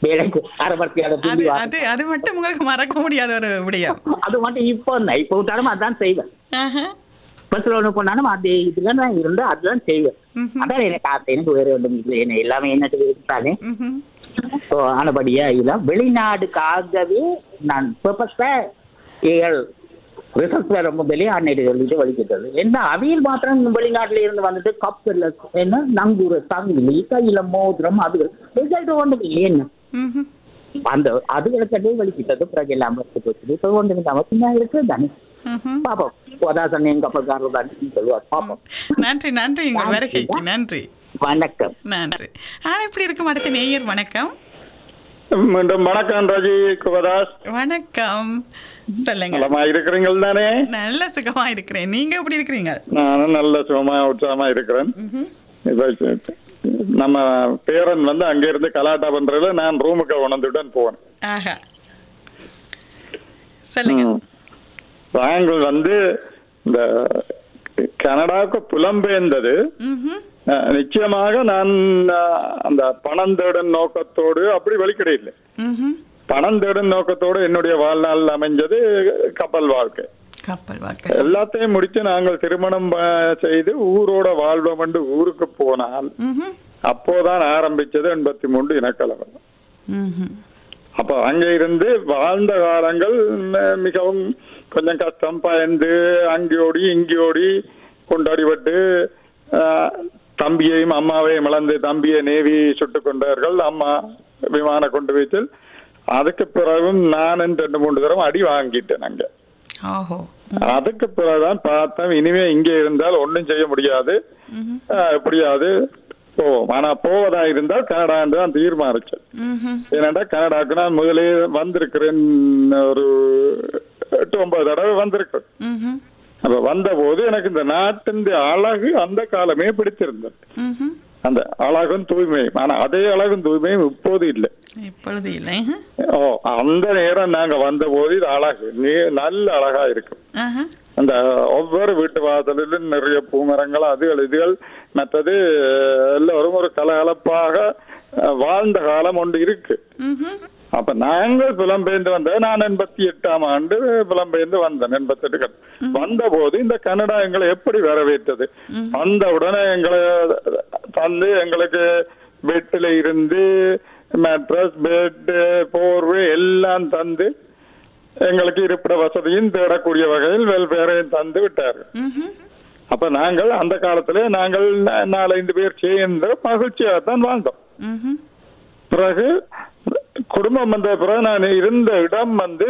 வேலைக்கு அரபத்தியால அது புள்ளி அது அது மட்டும் உங்களுக்கு மறக்க முடியாத ஒரு விடயம் அது மட்டும் இப்போ இல்லை இப்போ விட்டாலும் அதான் செய்வேன் ஆஹா. பஸ்ல ஒண்ணு போனாலும் அதே இதுல நான் இருந்து அதுதான் செய்வேன் ம்ஹும். அதான் எனக்கு ஆசை எனக்கு வேற ஒன்றும் இல்லை என்ன எல்லாமே என்ன இருந்தாலே ம்ஹும். ஸோ ஆனபடியா இல்லை வெளிநாடுக்காகவே நான் பர்பஸா ஏகள் ரிசல்ட்ல ரொம்ப வெளியாண்மையிட்டு சொல்லிட்டு வலிக்கிட்டது என்ன அவியல் மாத்திரம் வெளிநாட்டுல இருந்து வந்துட்டு கப்பல்ல என்ன நங்கூர சங்கிலி கையில மோதிரம் அது ரிசல்ட் ஒன்றும் இல்லை என்ன ம்ஹும். அந்த அதுகளுக்கே வலிக்கிட்டது பிறகு எல்லாம் எடுத்து போச்சு இப்போ ஒன்று அவசியமா இருக்கு தானே ம்ஹும். பாப்போம் அதான் எங்க கப்பல்காரர் தானே சொல்லுவார் பாப்போம் நன்றி நன்றி உங்கள் வருகைக்கு நன்றி வணக்கம் நன்றி ஆனா இப்படி இருக்கும் அடுத்த நேயர் வணக்கம் மீண்டும் வணக்கம் ரஜி குபதாஸ் வணக்கம் சொல்லுங்க நலமா இருக்கிறீங்கள் தானே நல்ல சுகமா இருக்கிறேன் நீங்க எப்படி இருக்கிறீங்க நானும் நல்ல சுகமா உற்சாகமா இருக்கிறேன் ம்ஹும். இப்ப நம்ம பேரன் வந்து அங்க இருந்து கலாட்டா பண்றதுல நான் ரூமுக்கு உணர்ந்துடன் போனேன் ஆஹா சொல்லுங்க ம். நாங்கள் வந்து இந்த கனடாவுக்கு புலம்பெயர்ந்தது ம்ஹும். அஹ், நிச்சயமாக நான் அஹ், அந்த பணம் தேடும் நோக்கத்தோடு அப்படி வெளிக்கிடையில்லை ம்ஹும். பணம் தேடும் நோக்கத்தோடு என்னுடைய வாழ்நாள் அமைஞ்சது கப்பல் வாழ்க்கை கப்பல் வாக்க எல்லாத்தையும் முடிச்சு நாங்கள் திருமணம் ப- செய்து ஊரோட வாழ்வோம் என்று ஊருக்கு போனால் ம்ஹும். அப்போதான் ஆரம்பிச்சது எண்பத்தி மூன்று இனக்கலவரம் ம்ஹும். அப்ப அங்க இருந்து வாழ்ந்த காலங்கள் ம- மிகவும் கொஞ்சம் கஷ்டம் பயந்து அங்கோடி இங்கோடி கொண்டாடிப்பட்டு ஆஹ், தம்பியையும் அம்மாவையும் இழந்து தம்பியை நேவி சுட்டுக் கொண்டார்கள் அம்மா விமான கொண்டு வைத்தில் அதுக்கு பிறகும் நான் ரெண்டு மூன்று தரம் அடி வாங்கிட்டேன் அங்க ஓஹோ அதுக்கு பிறகுதான் பார்த்தேன் இனிமே இங்கே இருந்தால் ஒண்ணும் செய்ய முடியாது ம்ஹும். ஆஹ், எப்படியாவது போவோம் ஆனா போவதா இருந்தால் கனடா என்று தான் தீர்மானிச்சேன் ம்ஹும். ஏன்னாடா கனடாக்கு நான் முதலே வந்திருக்கிறேன் ஒரு எட்டு ஒன்பது தடவை வந்திருக்கிறேன் ம்ஹும். அப்ப வந்த போது எனக்கு இந்த நாட்டின் அழகு அந்த காலமே பிடிச்சிருந்தது ம்ஹும். அந்த அழகும் தூய்மையும் ஆனா அதே அழகும் தூய்மையும் இப்போது இல்லை இப்பொழுது இல்லை ஓ அந்த நேரம் நாங்க வந்த போது இது அழகு நீ- நல்ல அழகா இருக்கும் ஆஹா. அந்த ஒவ்வொரு வீட்டு வாசலிலும் நிறைய பூமரங்கள் அதுகள் இதுகள் மற்றது எல்லோரும் ஒரு கலகலப்பாக அஹ், வாழ்ந்த காலம் ஒன்று இருக்கு ம்ஹும். அப்ப நாங்கள் புலம்பெயர்ந்து வந்த நான் எண்பத்தி எட்டாம் ஆண்டு புலம்பெயர்ந்து வந்தேன் எண்பத்தி எட்டு வந்த போது இந்த கனடா எங்களை எப்படி வரவேற்றது வந்த உடனே எங்களை தந்து எங்களுக்கு பெட்டில் இருந்து மேட்ரஸ் பெட் போர்வை எல்லாம் தந்து எங்களுக்கு இருப்பிட வசதியும் தேடக்கூடிய வகையில் வெல்ஃபேரையும் தந்து விட்டார்கள் ம்ஹும். அப்ப நாங்கள் அந்த காலத்துல நாங்கள் நா- நாலஞ்சு பேர் சேர்ந்து மகிழ்ச்சியாகத்தான் வாழ்ந்தோம் ம்ஹும். பிறகு குடும்பம் வந்த பிறகு நான் இருந்த இடம் வந்து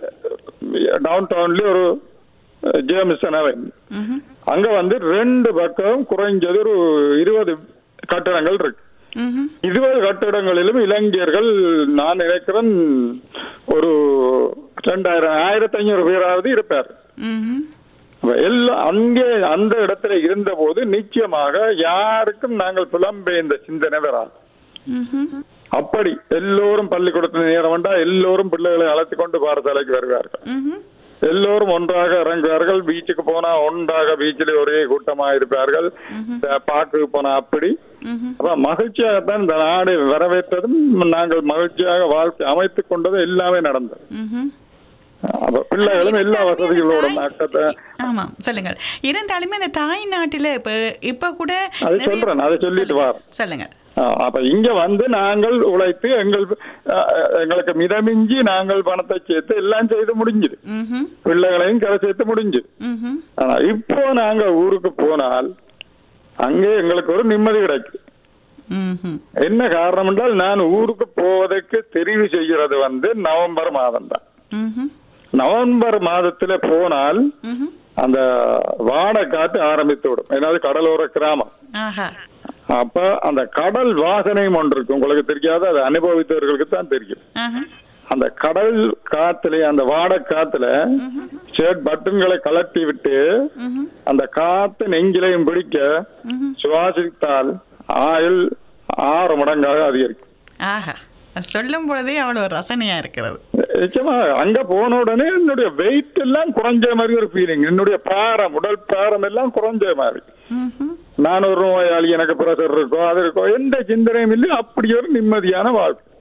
டவுன் டவுன்ல ஒரு ஜேம்சன் அவன் ம்ஹும். அங்க வந்து ரெண்டு பக்கம் குறைஞ்சது ஒரு இருபது கட்டடங்கள் இருக்கு ம்ஹும். இருபது கட்டிடங்களிலும் இளைஞர்கள் நான் நினைக்கிறேன் ஒரு ரெண்டாயிரம் ஆயிரத்தி ஐநூறு பேராவது இருப்பார் ம்ஹும். அப்ப எல்லாம் அங்கே அந்த இடத்துல இருந்த போது நிச்சயமாக யாருக்கும் நாங்கள் புலம்பெயர்ந்த சிந்தனை வராது ம்ஹும். அப்படி எல்லோரும் பள்ளிக்கூடத்தில் நேரம் வந்தா எல்லோரும் பிள்ளைகளை அழைத்து கொண்டு பாடசாலைக்கு வருவார்கள் ம்ஹும். எல்லோரும் ஒன்றாக இறங்குவார்கள் பீச்சுக்கு போனா ஒன்றாக பீச்சில் ஒரே கூட்டமா இருப்பார்கள் பார்க்கு போனா அப்படி ம்ஹும். அப்ப மகிழ்ச்சியாகத்தான் இந்த நாடு வரவேற்றதும் நாங்கள் மகிழ்ச்சியாக வாழ்க்கை அமைத்துக் கொண்டதும் எல்லாமே நடந்தது ம்ஹும். அப்ப பிள்ளைகளும் எல்லா இருந்தாலுமே அந்த வசதிகளோட தாய்- மக்கத்தை ஆமாம் சொல்லுங்கள் இருந்தாலுமே அந்த தாய் நாட்டில இப்ப இப்ப கூட அது நிறைய- சொல்றேன் அதை சொல்லிட்டு வாரேன் சொல்லுங்க ஆ, அப்ப இங்க வந்து நாங்கள் உழைத்து எங்கள் ஆ, எங்களுக்கு மிதமிஞ்சி நாங்கள் பணத்தை சேர்த்து எல்லாம் செய்து முடிஞ்சுது ம்ஹும். பிள்ளைகளையும் கரை சேர்த்து முடிஞ்சு ம்ஹும். ஆனா இப்போ நாங்க ஊருக்கு போனால் அங்கே எங்களுக்கு ஒரு நிம்மதி கிடைக்கும் ம்ஹும். என்ன காரணம் என்றால் நான் ஊருக்கு போவதற்கு தெரிவு செய்கிறது வந்து நவம்பர் மாதம் தான் ம்ஹும். நவம்பர் மாதத்துல போனால் ம்ஹும். அந்த வாடை காத்து ஆரம்பித்து விடும் ஏதாவது கடலோர கிராமம் ஆஹா அப்ப அந்த கடல் வாசனையும் ஒன்று இருக்கு உங்களுக்கு தெரியாது அதை அனுபவித்தவர்களுக்கு தான் தெரியும் ஆஹா அந்த கடல் காத்துல அந்த வாடை காத்துல ஷர்ட் பட்டன்களை கலட்டி விட்டு ம்ஹும். அந்த காத்து நெஞ்சிலையும் பிடிக்க ம்ஹும். சுவாசித்தால் ஆயுள் ஆறு மடங்காக அதிகரிக்கும் ஆஹா அது சொல்லும் பொழுதே அவ்வளவு ரசனையா இருக்கிறது நிச்சயமா அங்க போன உடனே என்னுடைய வெயிட் எல்லாம் குறைஞ்ச மாதிரி ஒரு ஃபீலிங் என்னுடைய பாரம் உடல் பாரம் எல்லாம் குறைஞ்ச மாதிரி ம்ஹும். நான் ஒரு நோயாளி எனக்கு பிரஷர் இருக்கோ அது இருக்கோ எந்த சிந்தனையும் இல்லை அப்படி ஒரு நிம்மதியான வாழ்க்கை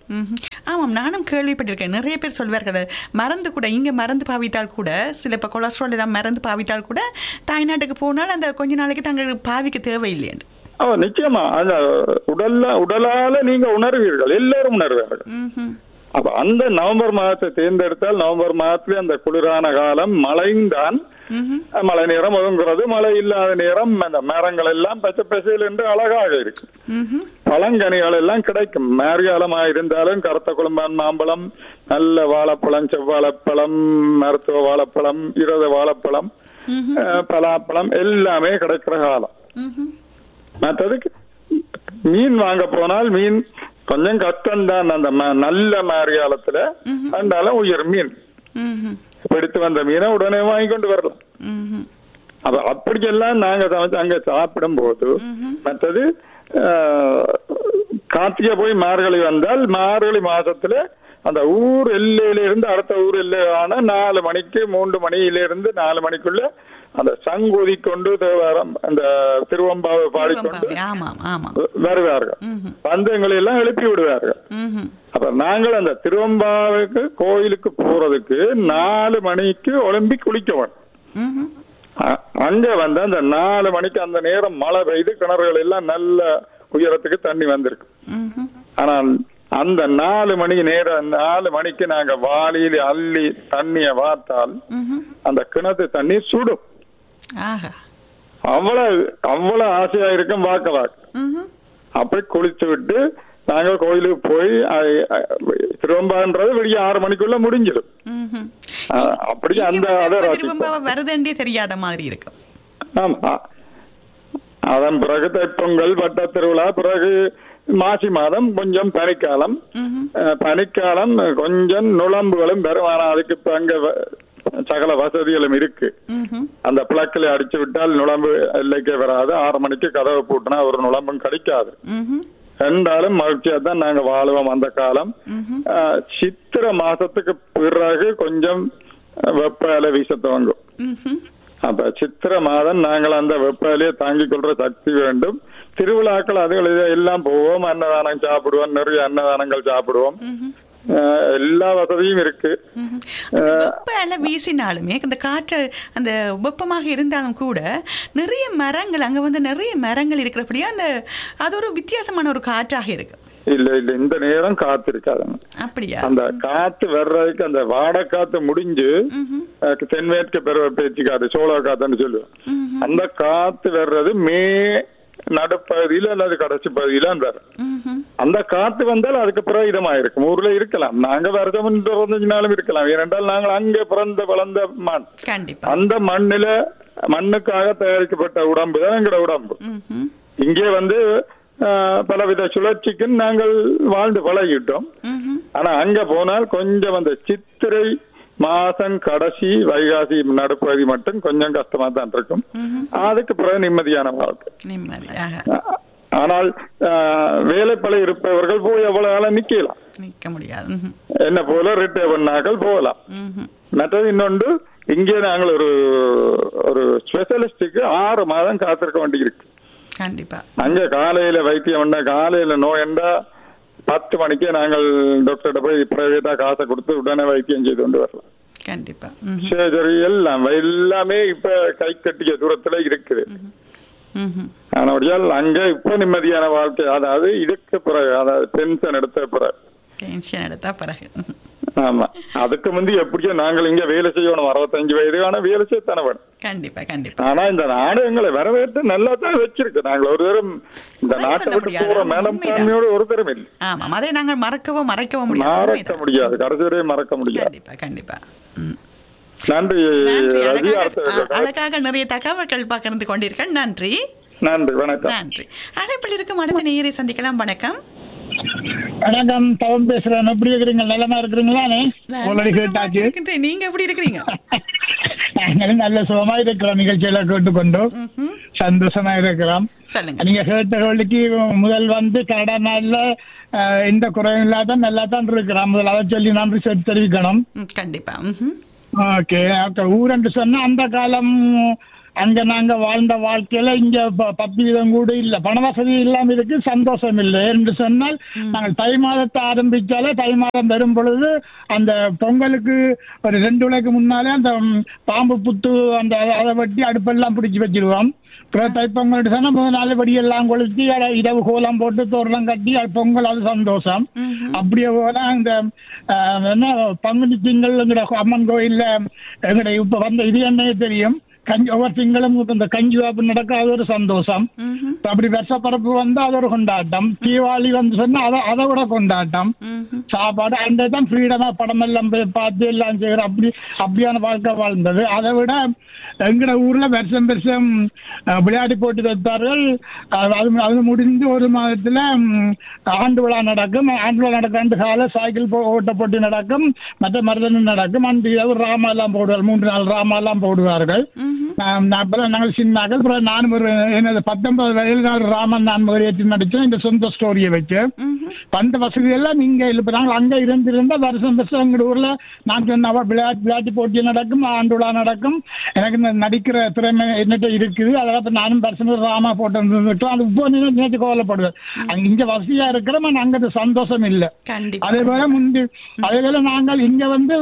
ம்ஹும். ஆமாம் நானும் கேள்விப்பட்டிருக்கேன் நிறைய பேர் சொல்வார்கள் மருந்து கூட இங்கே மருந்து பாவித்தால் கூட சில இப்போ கொலஸ்ட்ரால் எல்லாம் மருந்து பாவித்தால் கூட தாய்நாட்டுக்கு போனால் அந்த கொஞ்ச நாளைக்கு தங்களுக்கு பாவிக்க தேவையில்லைன்னு ஓ நிச்சயமா அந்த உடல்ல உடலால நீங்க உணர்வீர்கள் எல்லாரும் உணர்வார்கள் ம்ஹும். அப்ப அந்த நவம்பர் மாதத்தை தேர்ந்தெடுத்தால் நவம்பர் மாதத்துல அந்த குளிரான காலம் மழைந்தான் ம்ஹும். மழை நேரம் ஒதுங்கிறது மழை இல்லாத நேரம் அந்த மரங்கள் எல்லாம் பச்சை பசையில் என்று அழகாக இருக்கு ம்ஹும். பழங்கனிகள் எல்லாம் கிடைக்கும் மேற்காலமா இருந்தாலும் கருத்த குழம்பான் மாம்பழம் நல்ல வாழைப்பழம் செவ்வாழைப்பழம் மருத்துவ வாழைப்பழம் இரத வாழைப்பழம் அஹ், பலாப்பழம் எல்லாமே கிடைக்கிற காலம் ம்ஹும். மற்றதுக்கு மீன் வாங்க போனால் மீன் கொஞ்சம் கஷ்டம்தான் அந்த ம- நல்ல மாரிகாலத்துல அதனால உயர் மீன் ம்ஹும். பிடித்து வந்த மீனை உடனே வாங்கி கொண்டு வரலாம் ம்ஹும். அப்ப அப்படியெல்லாம் நாங்க சமைச்சு அங்க சாப்பிடும் போது மற்றது ஆஹ், கார்த்திகை போய் மார்கழி வந்தால் மார்கழி மாசத்துல அந்த ஊர் எல்லையில இருந்து அடுத்த ஊர் எல்லையான நாலு மணிக்கு மூன்று மணியில இருந்து நாலு மணிக்குள்ள அந்த சங்கூதி கொண்டு தேவாரம் அந்த திருவம்பாவை பாடிக்கொண்டு திருவம்பாவை. ஆமாம் ஆமாம் வருவார்கள் ம்ஹும். வந்து எங்களை எல்லாம் எழுப்பி விடுவார்கள் ம்ஹும். அப்ப நாங்கள் அந்த திருவம்பாவுக்கு கோயிலுக்கு போறதுக்கு நாலு மணிக்கு ஒலிம்பி குளிக்க வேணும் ம்ஹும். அ- அங்க வந்து அந்த நாலு மணிக்கு அந்த நேரம் மழை பெய்து கிணறுகள் எல்லாம் நல்ல உயரத்துக்கு தண்ணி வந்திருக்கு ம்ஹும். ஆனால் அந்த நாலு மணி நேரம் நாலு மணிக்கு நாங்க வாளியில அள்ளி தண்ணிய வார்த்தால் ம்ஹும். அந்த கிணத்து தண்ணி சுடும் ஆஹா அவ்வளவு அவ்வளவு ஆசையா இருக்கும் பார்க்க பார்க்க ம்ஹும். அப்படி குளிச்சு விட்டு நாங்க கோயிலுக்கு போய் அ- அ- திருவம்பான்றது வெளியே ஆறு மணிக்குள்ள முடிஞ்சிடும் ம்ஹும். அ- அப்படி இங்க அந்த வந்து அதை எப்ப ரசிப்போம் திரும்ப வருதுன்றே தெரியாத மாதிரி இருக்கும் ஆமா அதன் பிறகு தைப்பொங்கல் வட்ட திருவிழா பிறகு மாசி மாதம் கொஞ்சம் பனிக்காலம் ம்ஹும். அஹ், பனிக்காலம் கொஞ்சம் நுழம்புகளும் வரும் ஆனா அதுக்கு இப்ப அங்க வ- சகல வசதிகளும் இருக்கு ம்ஹும். அந்த பிளக்கில் அடிச்சு விட்டால் நுழம்பு எல்லைக்கே வராது ஆறு மணிக்கு கதவை பூட்டினா ஒரு நுழம்பும் கிடைக்காது ம்ஹும். ரெண்டாலும் மகிழ்ச்சியா தான் நாங்க வாழுவோம் அந்த காலம் ம்ஹும். அஹ், சித்திரை மாசத்துக்கு பிறகு கொஞ்சம் வெப்ப அலை வீச துவங்கும் ம்ஹும். அப்ப சித்திரை மாதம் நாங்கள் அந்த வெப்பநிலையை தாங்கிக் கொள்ற சக்தி வேண்டும் திருவிழாக்கள் அதுகள் இது எல்லாம் போவோம் அன்னதானம் சாப்பிடுவோம் நிறைய அன்னதானங்கள் சாப்பிடுவோம் ம்ஹும். அஹ், எல்லா வசதியும் இருக்கு ம்ஹும். அந்த வெப்ப அலை வீசினாலுமே அந்த காற்று அந்த வெப்பமாக இருந்தாலும் கூட நிறைய மரங்கள் அங்க வந்து நிறைய மரங்கள் இருக்கிறபடியா அந்த அது ஒரு வித்தியாசமான ஒரு காற்றாக இருக்கு இல்ல இல்ல இந்த நேரம் காத்து இருக்காதுங்க அப்படியா அந்த காத்து வர்றதுக்கு அந்த வாடை காத்து முடிஞ்சு ம்ஹும். அஹ், தென்மேற்கு பெருவ பேச்சு காத்து சோழ காத்துன்னு சொல்லுவோம் ம்ஹும். அந்த காத்து வர்றது மே நடுப்பகுதியில அல்லது கடைசி பகுதியில வரும் ம்ஹும். அந்த காத்து வந்தால் அதுக்கு பிறகு இதமாயிருக்கும் ஊர்ல இருக்கலாம் நாங்க வருஷம் இருபத்தஞ்சு நாளும் இருக்கலாம் ஏனென்றால் நாங்கள் அங்கே பிறந்த வளர்ந்த மண் கண்டிப்பா அந்த மண்ணில மண்ணுக்காக தயாரிக்கப்பட்ட உடம்பு தான் எங்களோட உடம்பு ம்ஹும். இங்கே வந்து ஆஹ், பலவித சுழற்சிக்கு நாங்கள் வாழ்ந்து பழகிட்டோம் ம்ஹும். ஆனா அங்க போனால் கொஞ்சம் அந்த சித்திரை மாசம் கடைசி வைகாசி நடுப்பகுதி மட்டும் கொஞ்சம் கஷ்டமா தான் இருக்கும் ம்ஹும். அதுக்கு பிறகு நிம்மதியான வாழ்க்கை நிம்மதியாக ஆ- ஆனால் ஆஹ், வேலைப்பளை இருப்பவர்கள் போய் எவ்வளவு காலம் நிக்கலாம் நிக்க முடியாது ம்ஹும். என்ன போல ரிட்டையர் பண்ணாக்கள் போகலாம் ம்ஹும். மற்றது இன்னொன்று இங்கே நாங்கள் ஒரு ஒரு ஸ்பெஷலிஸ்டுக்கு ஆறு மாதம் காத்திருக்க வேண்டியிருக்கு கண்டிப்பா அங்க காலையில வைத்தியம் பண்ண காலையில நோயண்டா பத்து மணிக்கே நாங்கள் டாக்டர்கிட்ட போய் பிரைவேட்டா காசை கொடுத்து உடனே வைத்தியம் செய்து கொண்டு வரலாம் கண்டிப்பா ம்ஹும். சரி எல்லாம் எல்லாமே இப்ப கை கட்டிய தூரத்துல இருக்குது ம்ஹும். ஆனபடியால் அங்க இப்ப நிம்மதியான வாழ்க்கை அதாவது இதுக்கு பிறகு அதாவது பென்ஷன் எடுத்த பிறகு டென்ஷன் எடுத்தா பிறகு ம்ஹும். ஆமா அதுக்கு முந்தி எப்படியோ நாங்கள் இங்க வேலை செய்யணும் அறுபத்தஞ்சு வயது ஆனா வேலை செய்யத்தானே வேணும் கண்டிப்பா கண்டிப்பா ஆனா இந்த நாடு எங்களை வரவேற்று நல்லா தான் வச்சிருக்கு நாங்கள் ஒரு தரம் இந்த குறை நாட்டை சொல்ல விட்டு முடியாது. போற அது மேடம் உண்மைதான். தன்மையோடு ஒரு தரம் இல்லை ஆமாம் அதை நாங்கள் மறக்கவோ மறைக்கவோ முடியாது மறக்க உண்மைதான். முடியாது கடைசி வரை மறக்க முடியாது கண்டிப்பா கண்டிப்பா ம். நன்றி நன்றி ரஜி அழகாக அடுத்த அ- அழகாக நிறைய தகவல்கள் பகிர்ந்து கொண்டீர்கள் நன்றி நன்றி வணக்கம் நன்றி அழைப்பில் இருக்கும் அடுத்த நேயரை சந்திக்கலாம் வணக்கம் வணக்கம் தவம் பேசுறேன் எப்படி இருக்கிறீங்க நலமா இருக்கிறீங்களானே நான் ஆல்ரெடி சுகமாக கேட்டாச்சு இருக்கின்றேன். நீங்க எப்படி இருக்கிறீங்க நாங்களும் நல்ல சுகமா இருக்கிறோம் நிகழ்ச்சியில கேட்டுக்கொண்டு ம்ஹும். சந்தோஷமா இருக்கிறோம் சொல்லுங்க நீங்க கேட்ட கேள்விக்கு முதல் வந்து கனடா நாள்ல அஹ், எந்த குறையும் இல்லாத நல்லா தான் இருக்கிறோம் முதல்ல அதை சொல்லி நன்றி செ- தெரிவிக்கணும் ம், கண்டிப்பா ம்ஹும். ஓகே ஓகே ஊர் என்று சொன்னா அந்த காலம் அங்க நாங்க வாழ்ந்த வாழ்க்கையில இங்க ப- பத்து வீதம் கூட இல்ல பண வசதி இல்லாம இருக்கு சந்தோஷம் இல்லை என்று சொன்னால் நாங்கள் தை மாதத்தை ஆரம்பிச்சாலே தை மாதம் வரும் பொழுது அந்த பொங்கலுக்கு ஒரு ரெண்டு விலைக்கு முன்னாலே அந்த ம், பாம்பு புத்து அந்த அத- அதை வெட்டி அடுப்பெல்லாம் பிடிச்சி வச்சிருவோம் அப்புறம் தைப்பொங்கல் சொன்னா முதல் நாள் வெடி எல்லாம் கொளுத்தி அதை இரவு கோலம் போட்டு தோரணம் கட்டி அது பொங்கல் அது சந்தோஷம் அப்படியே போல அந்த ஆஹ், என்ன பங்குனி திங்கள் எங்கட அம்மன் கோயில்ல எங்கட இப்ப வந்த இது என்னையே தெரியும் கஞ்சி ஒவ்வொரு திங்களும் இந்த கஞ்சி வாப்பு நடக்க அது ஒரு சந்தோஷம் ம்ஹும். இப்ப அப்படி வருஷப்பரப்பு வந்தா அது ஒரு கொண்டாட்டம் தீபாவளி வந்து சொன்னா அதை அதை விட கொண்டாட்டம் ம்ஹும். சாப்பாடு அந்த தான் ஃப்ரீடமா படம் எல்லாம் போய் பார்த்து எல்லாம் செய்யற அப்படி அப்படியான வாழ்க்கை வாழ்ந்தது அதை விட எங்கட ஊர்ல வருஷம் வருஷம் அஹ், விளையாட்டு போட்டி வைத்தார்கள் அது அது- அது முடிந்து ஒரு மாதத்துல ம், ஆண்டு விழா நடக்கும் ஆண்டு விழா நடக்க ஆண்டு கால சைக்கிள் போ- ஓட்ட போட்டி நடக்கும் மற்ற மருதன் நடக்கும் அன்று இரவு ராமா எல்லாம் போடுவார்கள் மூன்று நாள் ராமா எல்லாம் போடுவார்கள் நான் நான் அப்பதான் நாங்கள் சின்னாக்கள் அப்புறம் நான் ஒரு எனது பத்தொன்பது வயதில் நான் ராமன் நான் ஏற்றி நடிச்சேன் இந்த சொந்த ஸ்டோரியை வச்சு ம்ஹும். பந்த வசதி எல்லாம் இங்க இல்ல இப்ப நாங்கள் அங்க இருந்திருந்தா வருஷம் வருஷம் எங்க ஊர்ல நான் சொன்ன விளையாட்டு விளையாட்டு போட்டி நடக்கும் ஆண்டு விழா நடக்கும் எனக்கு இந்த நடிக்கிற திறமை என்னட்ட இருக்குது அதெல்லாம் இப்ப நானும் வருஷம் ராமா போட்டு இருந்துட்டோம் அது இப்போ நினைச்சு கவலைப்படுவேன் அங்க இங்க வசதியா இருக்கிற அங்க அது சந்தோஷம் இல்லை கண்டிப்பா அதே போல முந்தி அதே போல நாங்கள் இங்க வந்து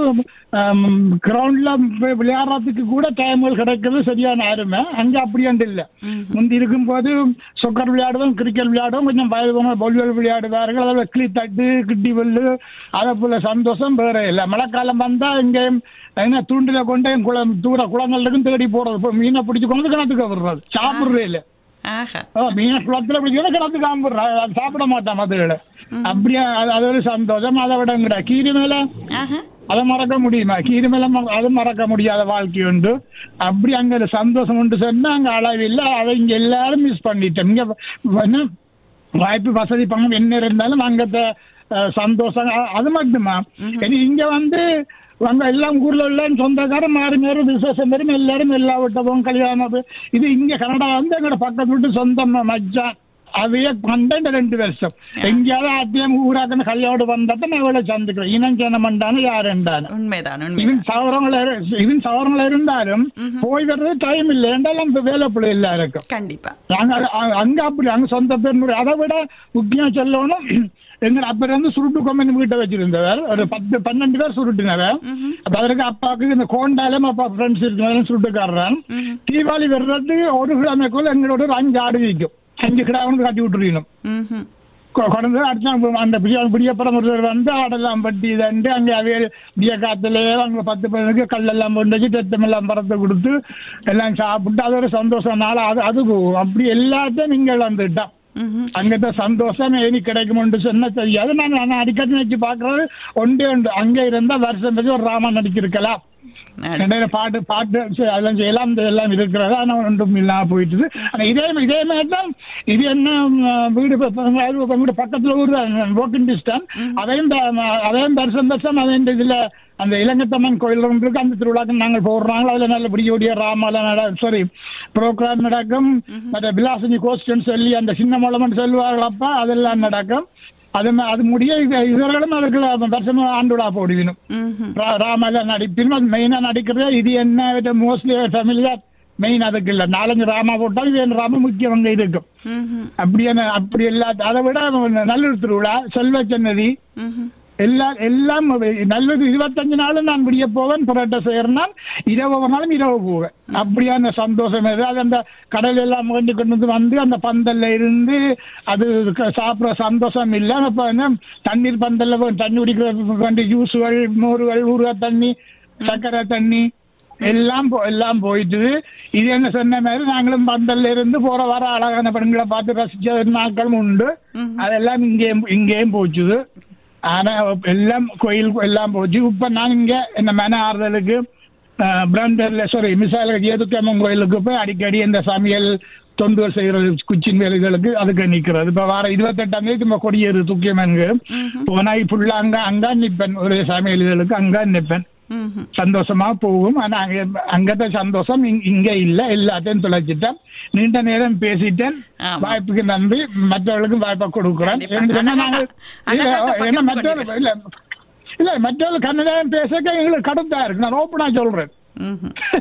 கிரவுண்ட்ல விளையாடுறதுக்கு கூட டைம்கள் கிடைக்கிறது சரியான அருமை அங்க அப்படியாண்டு இல்ல முந்தி இருக்கும்போது சொக்கர் விளையாடுவோம் கிரிக்கெட் விளையாடுவோம் கொஞ்சம் வயது பொல்வெல் விளையாடுவார்கள் அதில் கிளி தட்டு கிட்டி வெள்ளு அதை போல சந்தோஷம் வேற இல்லை மழைக்காலம் வந்தா இங்க என்ன தூண்டில கொண்டே குளம் தூர குளங்களுக்கும் தேடி போறது இப்போ மீனை பிடிச்சு கொண்டு கிணத்துக்கு விடுறது சாப்பிடுறே இல்லை ஆஹா ஓ, மீனை குளத்துல பிடிச்சா கிணத்து காம்பிடுறா அது சாப்பிட மாட்டான் மதுரை அப்படியே அது அது ஒரு சந்தோஷம் அதை விடங்கிற கீரி மேல ஆஹா அதை மறக்க முடியுமா கீரி மேல ம- அது மறக்க முடியாத வாழ்க்கை உண்டு அப்படி அங்க ஒரு சந்தோஷம் உண்டு சொன்னா அங்க அளவில்லை அதை இங்க எல்லாரும் மிஸ் பண்ணிட்டோம் இங்க வ- என்ன வாய்ப்பு வசதி பணம் என்ன இருந்தாலும் அங்கத்த அஹ், சந்தோஷம் அ- அது மட்டுமா இனி இங்க வந்து அங்க எல்லாம் ஊர்ல எல்லாம் சொந்தக்காரன் மாறி மாறி விசேஷம் வரும் எல்லாரும் எல்லா விட்டவும் கல்யாணம் அது. இது இங்க கனடா வந்து எங்களோட பக்கத்து வீட்டு சொந்தம் மச்சான் அவையே பன்னெண்டு ரெண்டு வருஷம் எங்கேயாவது ஆத்தியம் ஊராக்கன்னு கல்யாணம் வந்தாத்தான் நான் இவ்வளவு சந்திக்கிறேன் இனம் சேனம் பண்ணாலும் யார் என்றாலும் உண்மைதான் இவன் உண்மைதான் சவரங்கள இவன் சவரங்கள இருந்தாலும் போய் வர்றது டைம் இல்லை என்றாலும் அந்த வேலை பிள்ளை எல்லாருக்கும் கண்டிப்பா நாங்க அ- அ- அங்க அப்படி அங்க சொந்த பேர் அதை விட முக்கியம் சொல்லணும் எங்க அப்பர் வந்து சுருட்டு கொம்மன் வீட்டை வச்சிருந்தவர் ஒரு பத்து பன்னெண்டு பேர் சுருட்டினவர் அப்ப அதற்கு அப்பாவுக்கு இந்த கோண்டாலும் அப்பா ஃப்ரெண்ட்ஸ் இருக்கிறாரும் சுருட்டுக்காரன் தீபாவளி வர்றதுக்கு ஒரு கிழமைக்குள்ள எங்களோட ஒரு அஞ்சு ஆடு வைக்கும் அஞ்சு கிடா வந்து கட்டி விட்டுருக்கணும் ம்ஹும். கொண்டு அடுத்த அந்த பிடிய பிடியப்புறம் ஒருத்தர் வந்து ஆடெல்லாம் பட்டி தண்டு அங்கே அவைய பிடிய காத்துல அங்க பத்து பேருக்கு கல்லெல்லாம் கொண்டு வச்சு தெத்தம் எல்லாம் பறத்து கொடுத்து எல்லாம் சாப்பிட்டு அது ஒரு சந்தோஷம் நாள் அது அது போகும் அப்படி எல்லாத்தையும் நீங்கள் வந்துட்டோம் ம்ஹும். அங்கத்த சந்தோஷம் ஏனி கிடைக்கும்னு சொன்ன தெரியாது நான் நான் அடிக்கடி நினைச்சு பாக்குறது ஒன்றே உண்டு அங்க இருந்தா வருஷம் வச்சு ஒரு ராமன் நடிச்சிருக்கலாம் நடு- இடையில பாட்டு பாட்டு சரி, அதெல்லாம் செய்யலாம் இந்த எல்லாம் இருக்கிறது ஆனால் ஒன்றும் இல்லாம போயிட்டுது ஆனா இதே இதே மாதிரி தான் இது என்ன ம், வீடு இப்ப- இப்ப எங்க அது இப்ப வீடு பக்கத்துல ஊர் வாக்கிங் டிஸ்டன்ஸ் அதையும் த- அதையும் வருஷம் வருஷம் அதே இந்த இதுல அந்த இலங்கத்தம்மன் கோயில் இருக்கு அந்த திருவிழாக்கு நாங்கள் போடுறாங்க அதுல நல்ல விடிய ராமால நட சாரி ப்ரோக்ராம் நடக்கும் மற்ற விலாசினி கோஸ்டன் சொல்லி அந்த சின்ன மூலம்னு சொல்லுவார்கள் அப்பா அதெல்லாம் நடக்கும் அது ம- அது முடிய இவ- இவர்களும் அதற்கு வருஷமா ஆண்டுடா போடுவினும் ம்ஹும். ராமல நடிப்பினும் அது மெயினா நடிக்கிறது இது என்ன மோஸ்ட்லி ஃபேமிலியா மெயின் அதுக்கு இல்ல நாலஞ்சு ராமா போட்டாலும் இது ராம முக்கியம் அங்க இருக்கும் ம்ஹும். அப்படியான அப்படி எல்லா அதை விட நல்லூர் திருவிழா செல்வ சன்னதி ம்ஹும். எல்லாம் எல்லாம் நல்லது இருபத்தஞ்சு நாளும் நான் விடிய போவேன் புரோட்டா செய்யறனால் இரவு ஒரு நாளும் இரவு போவேன் அப்படியான சந்தோஷம் இது அது அந்த கடல் எல்லாம் வேண்டி கொண்டு வந்து வந்து அந்த பந்தல்ல இருந்து அது க- சாப்பிடுற சந்தோஷம் இல்லை அப்ப என்ன தண்ணீர் பந்தல்ல வே- தண்ணி குடிக்கிற வேண்டிய ஜூஸுகள் மோறுகள் ஊறுகாய் தண்ணி சர்க்கரை தண்ணி எல்லாம் போ- எல்லாம் போயிட்டு இது என்ன சொன்ன மாதிரி நாங்களும் பந்தல்ல இருந்து போற வர அழகான பெண்களை பார்த்து ரசிச்ச நாட்களும் உண்டு அதெல்லாம் இங்கேயும் இங்கேயும் போச்சுது ஆனா எல்லாம் கோயில் எல்லாம் போச்சு இப்ப நான் இங்க என்ன மன ஆறுதலுக்கு பிராண்டர்ல சாரி மிசால ஏதுக்கம்மன் கோயிலுக்கு போய் அடிக்கடி இந்த சமையல் தொண்டுகள் செய்யறது குச்சின் வேலைகளுக்கு அதுக்கு நிக்கிறது இப்ப வார இருபத்தெட்டாம் தேதி நம்ம கொடியேறு துக்கியமன்கு போனா ஃபுல்லா அங்க அங்க நிப்பேன் ஒரு சமையல் இதுகளுக்கு அங்க நிப்பேன் ம்ஹும். சந்தோஷமா போகும் ஆனா அங்க அங்கத்த சந்தோஷம் இங்க- இங்க இல்ல எல்லாத்தையும் தொலைச்சிட்டேன் நீண்ட நேரம் பேசிட்டேன் ஆமா. வாய்ப்புக்கு நன்றி மற்றவர்களுக்கும் வாய்ப்பை கொடுக்குறேன் கண்டிப்பா. என்று சொன்னா அழகா- நாங்க- அழகாக இல்ல, பகிர்ந்து என்ன மற்றவர்கள் இல்ல இல்ல மற்றவர்கள் கன்னடம் பேசக்க எங்களுக்கு கடுத்தா இருக்கு நான் ஓப்பனா சொல்றேன் ம்ஹும்.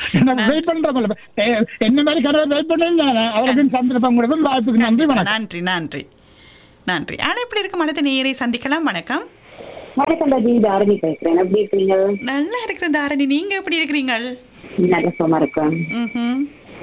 எனக்கு வெயிட் பண்றோம் என்ன மாதிரி கடவுள் வெயிட் பண்ணேன் அவருக்கு சந்தர்ப்பம் கொடுக்கும் வாய்ப்புக்கு நன்றி கண்டிப்பா. வணக்கம் நன்றி நன்றி நன்றி அழைப்பில் இருக்கும் அடுத்த நேயரை சந்திக்கலாம் வணக்கம் வணக்கம் ரஜி தாரணி பேசுறேன் எப்படி இருக்கீங்க நல்லா இருக்கிற தாரணி நீங்க எப்படி இருக்கிறீங்கள் நல்ல சும்மா இருக்கேன் ம்ஹும்.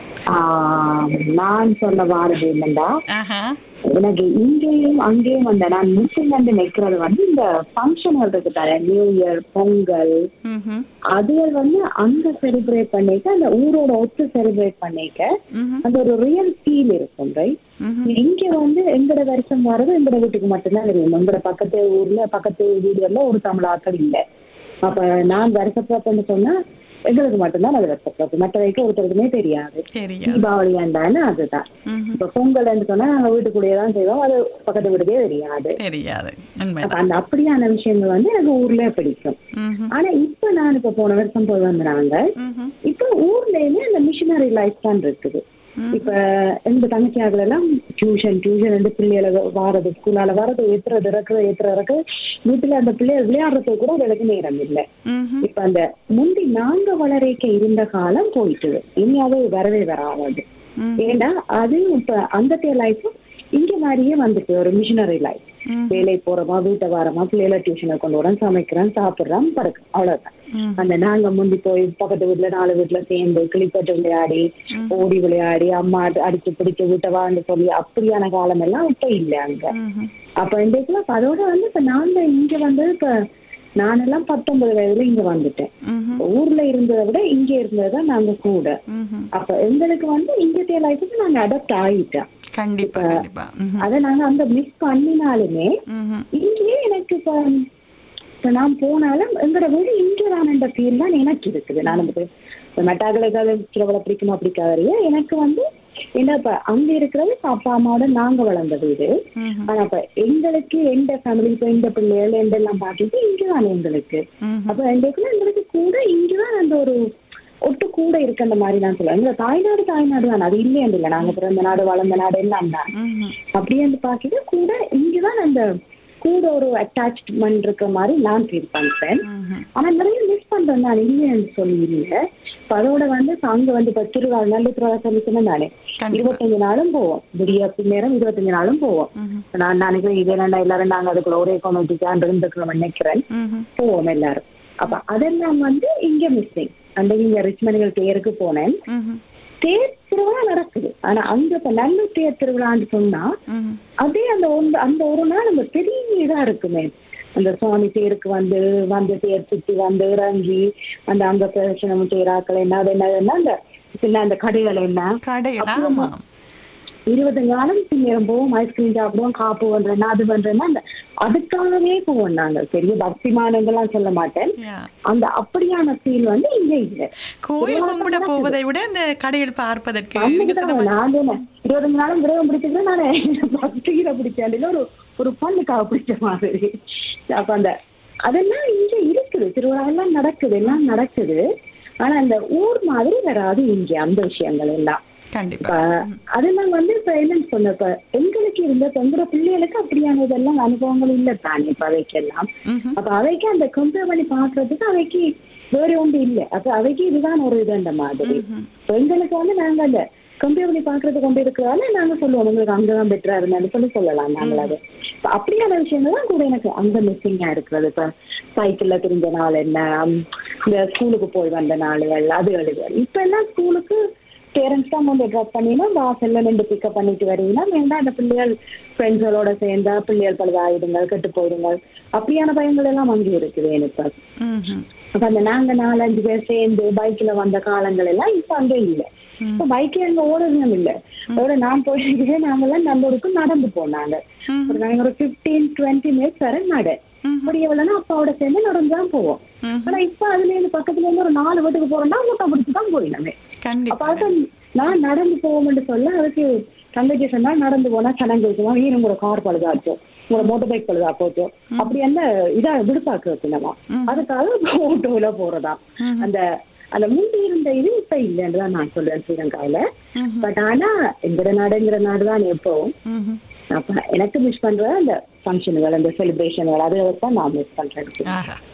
ஆஹ், நான் சொல்ல வாரது என்னண்டா ஆஹா எனக்கு இங்கேயும் அங்கேயும் வந்த நான் முஸ்லிம் வந்து நிக்கிறது வந்து இந்த ஃபங்க்ஷன்கள் இருக்கு தானே நியூ இயர் பொங்கல் ம்ஹும். அதுகள் வந்து அங்க செலிப்ரேட் பண்ணிக்க அந்த ஊரோட ஒத்து செலிப்ரேட் பண்ணிக்க ம்ஹும். அந்த ஒரு ரியல் ஃபீல் இருக்கும் ரைட் ம்ஹும். இங்க வந்து எங்கட வருஷம் வர்றது எங்கட வீட்டுக்கு மட்டும்தான் தெரியும் எங்கட பக்கத்து ஊர்ல பக்கத்து வீடுகள்ல ஒரு தமிழாக்கள் இல்ல அப்ப நான் வருஷப்பிறப்புன்னு சொன்னா எங்களுக்கு மட்டும்தான் அது வருஷப்பிறப்பு மற்றவைக்கு ஒருத்தருக்குமே தெரியாது தெரியாது தீபாவளி ஆண்டான்னு அதுதான் ம்ஹும். இப்ப பொங்கல்னு சொன்னா நாங்க வீட்டுக்குள்ளேயே தான் செய்வோம் அது பக்கத்து வீட்டுக்கே தெரியாது தெரியாது அப்ப உண்மைதான் அந்த அப்படியான விஷயங்கள் வந்து எனக்கு ஊர்ல பிடிக்கும் ம்ஹும். ஆனா இப்ப நான் இப்ப போன வருஷம் போய் வந்தாங்க ம்ஹும். இப்ப ஊர்லயுமே அந்த மிஷினரி லைஃப் தான் இருக்குது இப்ப எங்க தங்கச்சியாக்கள் எல்லாம் டியூஷன் டியூஷன் வந்து பிள்ளைகளை வாரது ஸ்கூலால வரது ஏத்துறது இறக்குறது ஏத்துற இறக்கு வீட்டுல அந்த பிள்ளைகள் விளையாடுறதுக்கு கூட அவர்களுக்கு நேரம் இல்லை ம்ஹும். இப்ப அந்த முந்தி நாங்க வளரைக்க இருந்த காலம் போயிட்டுது இனி அது வரவே வராது ம். ஏன்னா அது இப்ப அந்த லைஃப் இங்க மாதிரியே வந்துட்டு ஒரு மிஷினரி லைஃப் ம். வேலை போறோமா வீட்டை வாரமா பிள்ளைகளை டியூஷனை கொண்டு வரோம் சமைக்கிறோம் சாப்பிடுறோம் படுக்க அவ்வளவுதான் ம். அந்த நாங்க முந்தி போய் பக்கத்து வீட்டுல நாலு வீட்டுல சேர்ந்து கிளிப்பட்டு விளையாடி ஓடி விளையாடி அம்மா அடி- அடிச்சு பிடிச்சு வீட்டை வான்னு சொல்லி அப்படியான காலம் எல்லாம் இப்ப இல்ல அங்க ம்ஹும். அப்ப இன்றைக்கு அப்ப அதோட வந்து இப்ப நாங்க இங்க வந்து இப்ப நானெல்லாம் பத்தொன்பது வயதுல இங்க வந்துட்டேன் ம்ஹும். ஊர்ல இருந்ததை விட இங்க இருந்ததுதான் நாங்க கூட ம்ஹும். அப்ப எங்களுக்கு வந்து இங்க லைஃபுக்கு நாங்க அடாப்ட் ஆயிட்டோம் கண்டிப்பா கண்டிப்பா ம்ஹும். அதை நாங்க அங்க மிஸ் பண்ணினாலுமே ம்ஹும். இங்கேயே எனக்கு இப்ப இப்ப நான் போனாலும் எங்களோட வீடு இங்கதான் என்ற ஃபீல் தான் எனக்கு இருக்குது நான் வந்து இப்ப மெட்டாக்களுக்கு அது சிலவளை பிடிக்குமா பிடிக்காதறிய எனக்கு வந்து என்ன இப்ப அங்க இருக்கிறது இப்ப அப்பா அம்மாவோட நாங்க வளர்ந்த வீடு ம்ஹும். ஆனா இப்ப எங்களுக்கு எந்த ஃபேமிலி இப்ப இந்த பிள்ளைகள் எந்தெல்லாம் பார்த்துட்டு இங்கதான் எங்களுக்கு ம்ஹும். அப்ப எங்களுக்குள்ள எங்களுக்கு கூட இங்கதான் அந்த ஒரு ஒட்டு கூட இருக்கு அந்த மாதிரி நான் சொல்லுவேன் எங்க தாய்நாடு தாய்நாடு தான் அது இல்லையா இல்ல நாங்க பிறந்த நாடு வளர்ந்த நாடு எல்லாம் தான் ம்ஹும். அப்படியே வந்து பார்த்துட்டு கூட இங்கதான் அந்த கூட ஒரு அட்டாச்மெண்ட் இருக்க மாதிரி நான் ஃபீல் பண்றேன் ம்ஹும். ஆனா நிறைய மிஸ் பண்றேன் நான் இல்லைன்னு சொல்லி இல்லை இப்ப அதோட வந்து இப்ப அங்க வந்து இப்ப திருவிழா நல்ல திருவிழா சொல்லிச்சுன்னா நானே கண்டிப்பா. இருபத்தஞ்சு நாளும் போவோம் விடிய நேரம் இருபத்தஞ்சு நாளும் போவோம் ம்ஹும். நான் நினைக்கிறேன் இதே ரெண்டா எல்லாரும் நாங்க அதுக்குள்ள ஒரே கமிட்டிக்கான் இருந்துக்கிறோம் நினைக்கிறேன் ம்ஹும். போவோம் எல்லாரும் அப்ப அதெல்லாம் வந்து இங்க மிஸ்ஸிங் அந்த இங்க ரிச்மணிகள் தேருக்கு போனேன் ம்ஹும். தேர் திருவிழா நடக்குது ஆனா அங்க இப்ப நல்ல தேர் திருவிழான்னு சொன்னா ம்ஹும். அதே அந்த ஒன்று அந்த ஒரு நாள் அந்த பெரிய இதா இருக்குமே அந்த சுவாமி தேருக்கு வந்து வந்து தேர் சுத்தி வந்து இறங்கி அந்த அங்க பிரதர்ஷனம் தேராக்கள் என்ன அது என்ன அந்த பின்ன அந்த கடைகள் என்ன கடைகள் ஆமா இருபத்தஞ்சு நாளும் பின்னேரம் போவோம் ஐஸ்கிரீம் சாப்பிடுவோம் காப்பு பண்றேன்னா அது பண்றேன்னா அந்த அதுக்காகவே போவோம் நாங்க பெரிய பக்திமானங்கள்லாம் சொல்ல மாட்டேன் யா. அந்த அப்படியான ஃபீல் வந்து இங்க இல்லை கோயில் கும்பிட போவதை விட இந்த கடையில் பார்ப்பதற்கு நீங்க அன்னைக்கு சொன்ன தான் மாதிரி- நான் தானே இருபத்தஞ்சு நாளும் விரதம் பிடிச்சது நானே பக்தியில பிடிச்சேன் ஒரு ஒரு பண்ணுக்காக பிடிச்ச மாதிரி அப்ப அந்த அதெல்லாம் இங்க இருக்குது திருவிழா எல்லாம் நடக்குது எல்லாம் நடக்குது ஆனா அந்த ஊர் மாதிரி வராது இங்க அந்த விஷயங்கள் எல்லாம் கண்டிப்பா இப்ப அதெல்லாம் வந்து இப்ப என்னன்னு சொன்ன இப்ப எங்களுக்கு இருந்த இப்ப எங்களோட பிள்ளைகளுக்கு அப்படியான இதெல்லாம் அனுபவங்கள் இல்ல தானே இப்ப அவைக்கெல்லாம் ம்ஹும். அப்ப அவைக்கு அந்த கம்பேர் பண்ணி பாக்குறதுக்கு அவைக்கு வேற ஒன்று இல்ல அப்ப அவைக்கு இதுதான் ஒரு இது அந்த மாதிரி ம்ஹும். இப்ப எங்களுக்கு வந்து நாங்க அந்த கம்பேர் பண்ணி பாக்குறது கொண்டு இருக்கிறதால நாங்க சொல்லுவோம் உங்களுக்கு அங்கதான் பெட்டரா இருந்தாலும் சொல்லி சொல்லலாம் நாங்கள் அது இப்ப அப்படியான விஷயங்கள் தான் கூட எனக்கு அங்க மிஸ்ஸிங்கா இருக்கிறது இப்ப சைக்கிள்ல திரிஞ்ச நாள் என்ன உம், இந்த ஸ்கூலுக்கு போய் வந்த நாளுகள் அது எழுதுகள் இப்ப எல்லாம் ஸ்கூலுக்கு பேரண்ட்ஸ் தான் வந்து ட்ராப் பண்ணினா வாசல்ல நின்று பிக்கப் பண்ணிட்டு வரீங்கன்னா வேண்டாம் அந்த பிள்ளைகள் ஃப்ரெண்ட்ஸுகளோட சேர்ந்தா பிள்ளைகள் பழுதாயிடுங்கள் கெட்டு போயிடுங்கள் அப்படியான பயங்கள் எல்லாம் அங்கே இருக்குது எனக்கு ம்ஹும். அப்ப அந்த நாங்க நாலஞ்சு பேர் சேர்ந்து பைக்ல வந்த காலங்கள் எல்லாம் இப்ப அங்கே இல்ல இப்ப பைக்ல அங்க ஓடுறதும் இல்ல அதோட நான் போயிருக்கே நாங்கெல்லாம் நல்லூருக்கு நடந்து போனாங்க ம்ஹும். ஒரு நாங்க ஒரு பிப்டீன் டுவெண்ட்டி மினிட்ஸ் வரை நட அப்படி எவ்வளவுனா அப்பாவோட சேர்ந்து நடந்துதான் போவோம் ம்ஹும். ஆனா இப்ப அதுல இருந்து பக்கத்துல இருந்து ஒரு நாலு வீட்டுக்கு போறோம்னா மூட்டை பிடிச்சு தான் போயிடலாமே அப்ப கண்டிப்பா அது நான் நடந்து போவோம்னு சொல்ல அதுக்கு தங்கச்சி சொன்னா நடந்து போனா சனங்க இருக்குமா நீ உங்களோட கார் பழுதாச்சோ உங்களோட மோட்டர் பைக் பழுதா போச்சோ அப்படி என்ன இதா விடுப்பாக்கு வைக்கணுமா அதுக்காக ஓட்டோல போறதா அந்த அந்த முந்தி இருந்த இது இப்ப இல்லைன்னுதான் நான் சொல்றேன் ஸ்ரீலங்காவில பட் ஆனா எங்கிற நாடுங்கிற நாடு தான் எப்பவும் ம்ஹும். அப்ப எனக்கு மிஸ் பண்றது அந்த ஃபங்க்ஷனுகள் அந்த செலிப்ரேஷன்கள் அதை தான் நான் மிஸ் பண்றேன் ஆஹா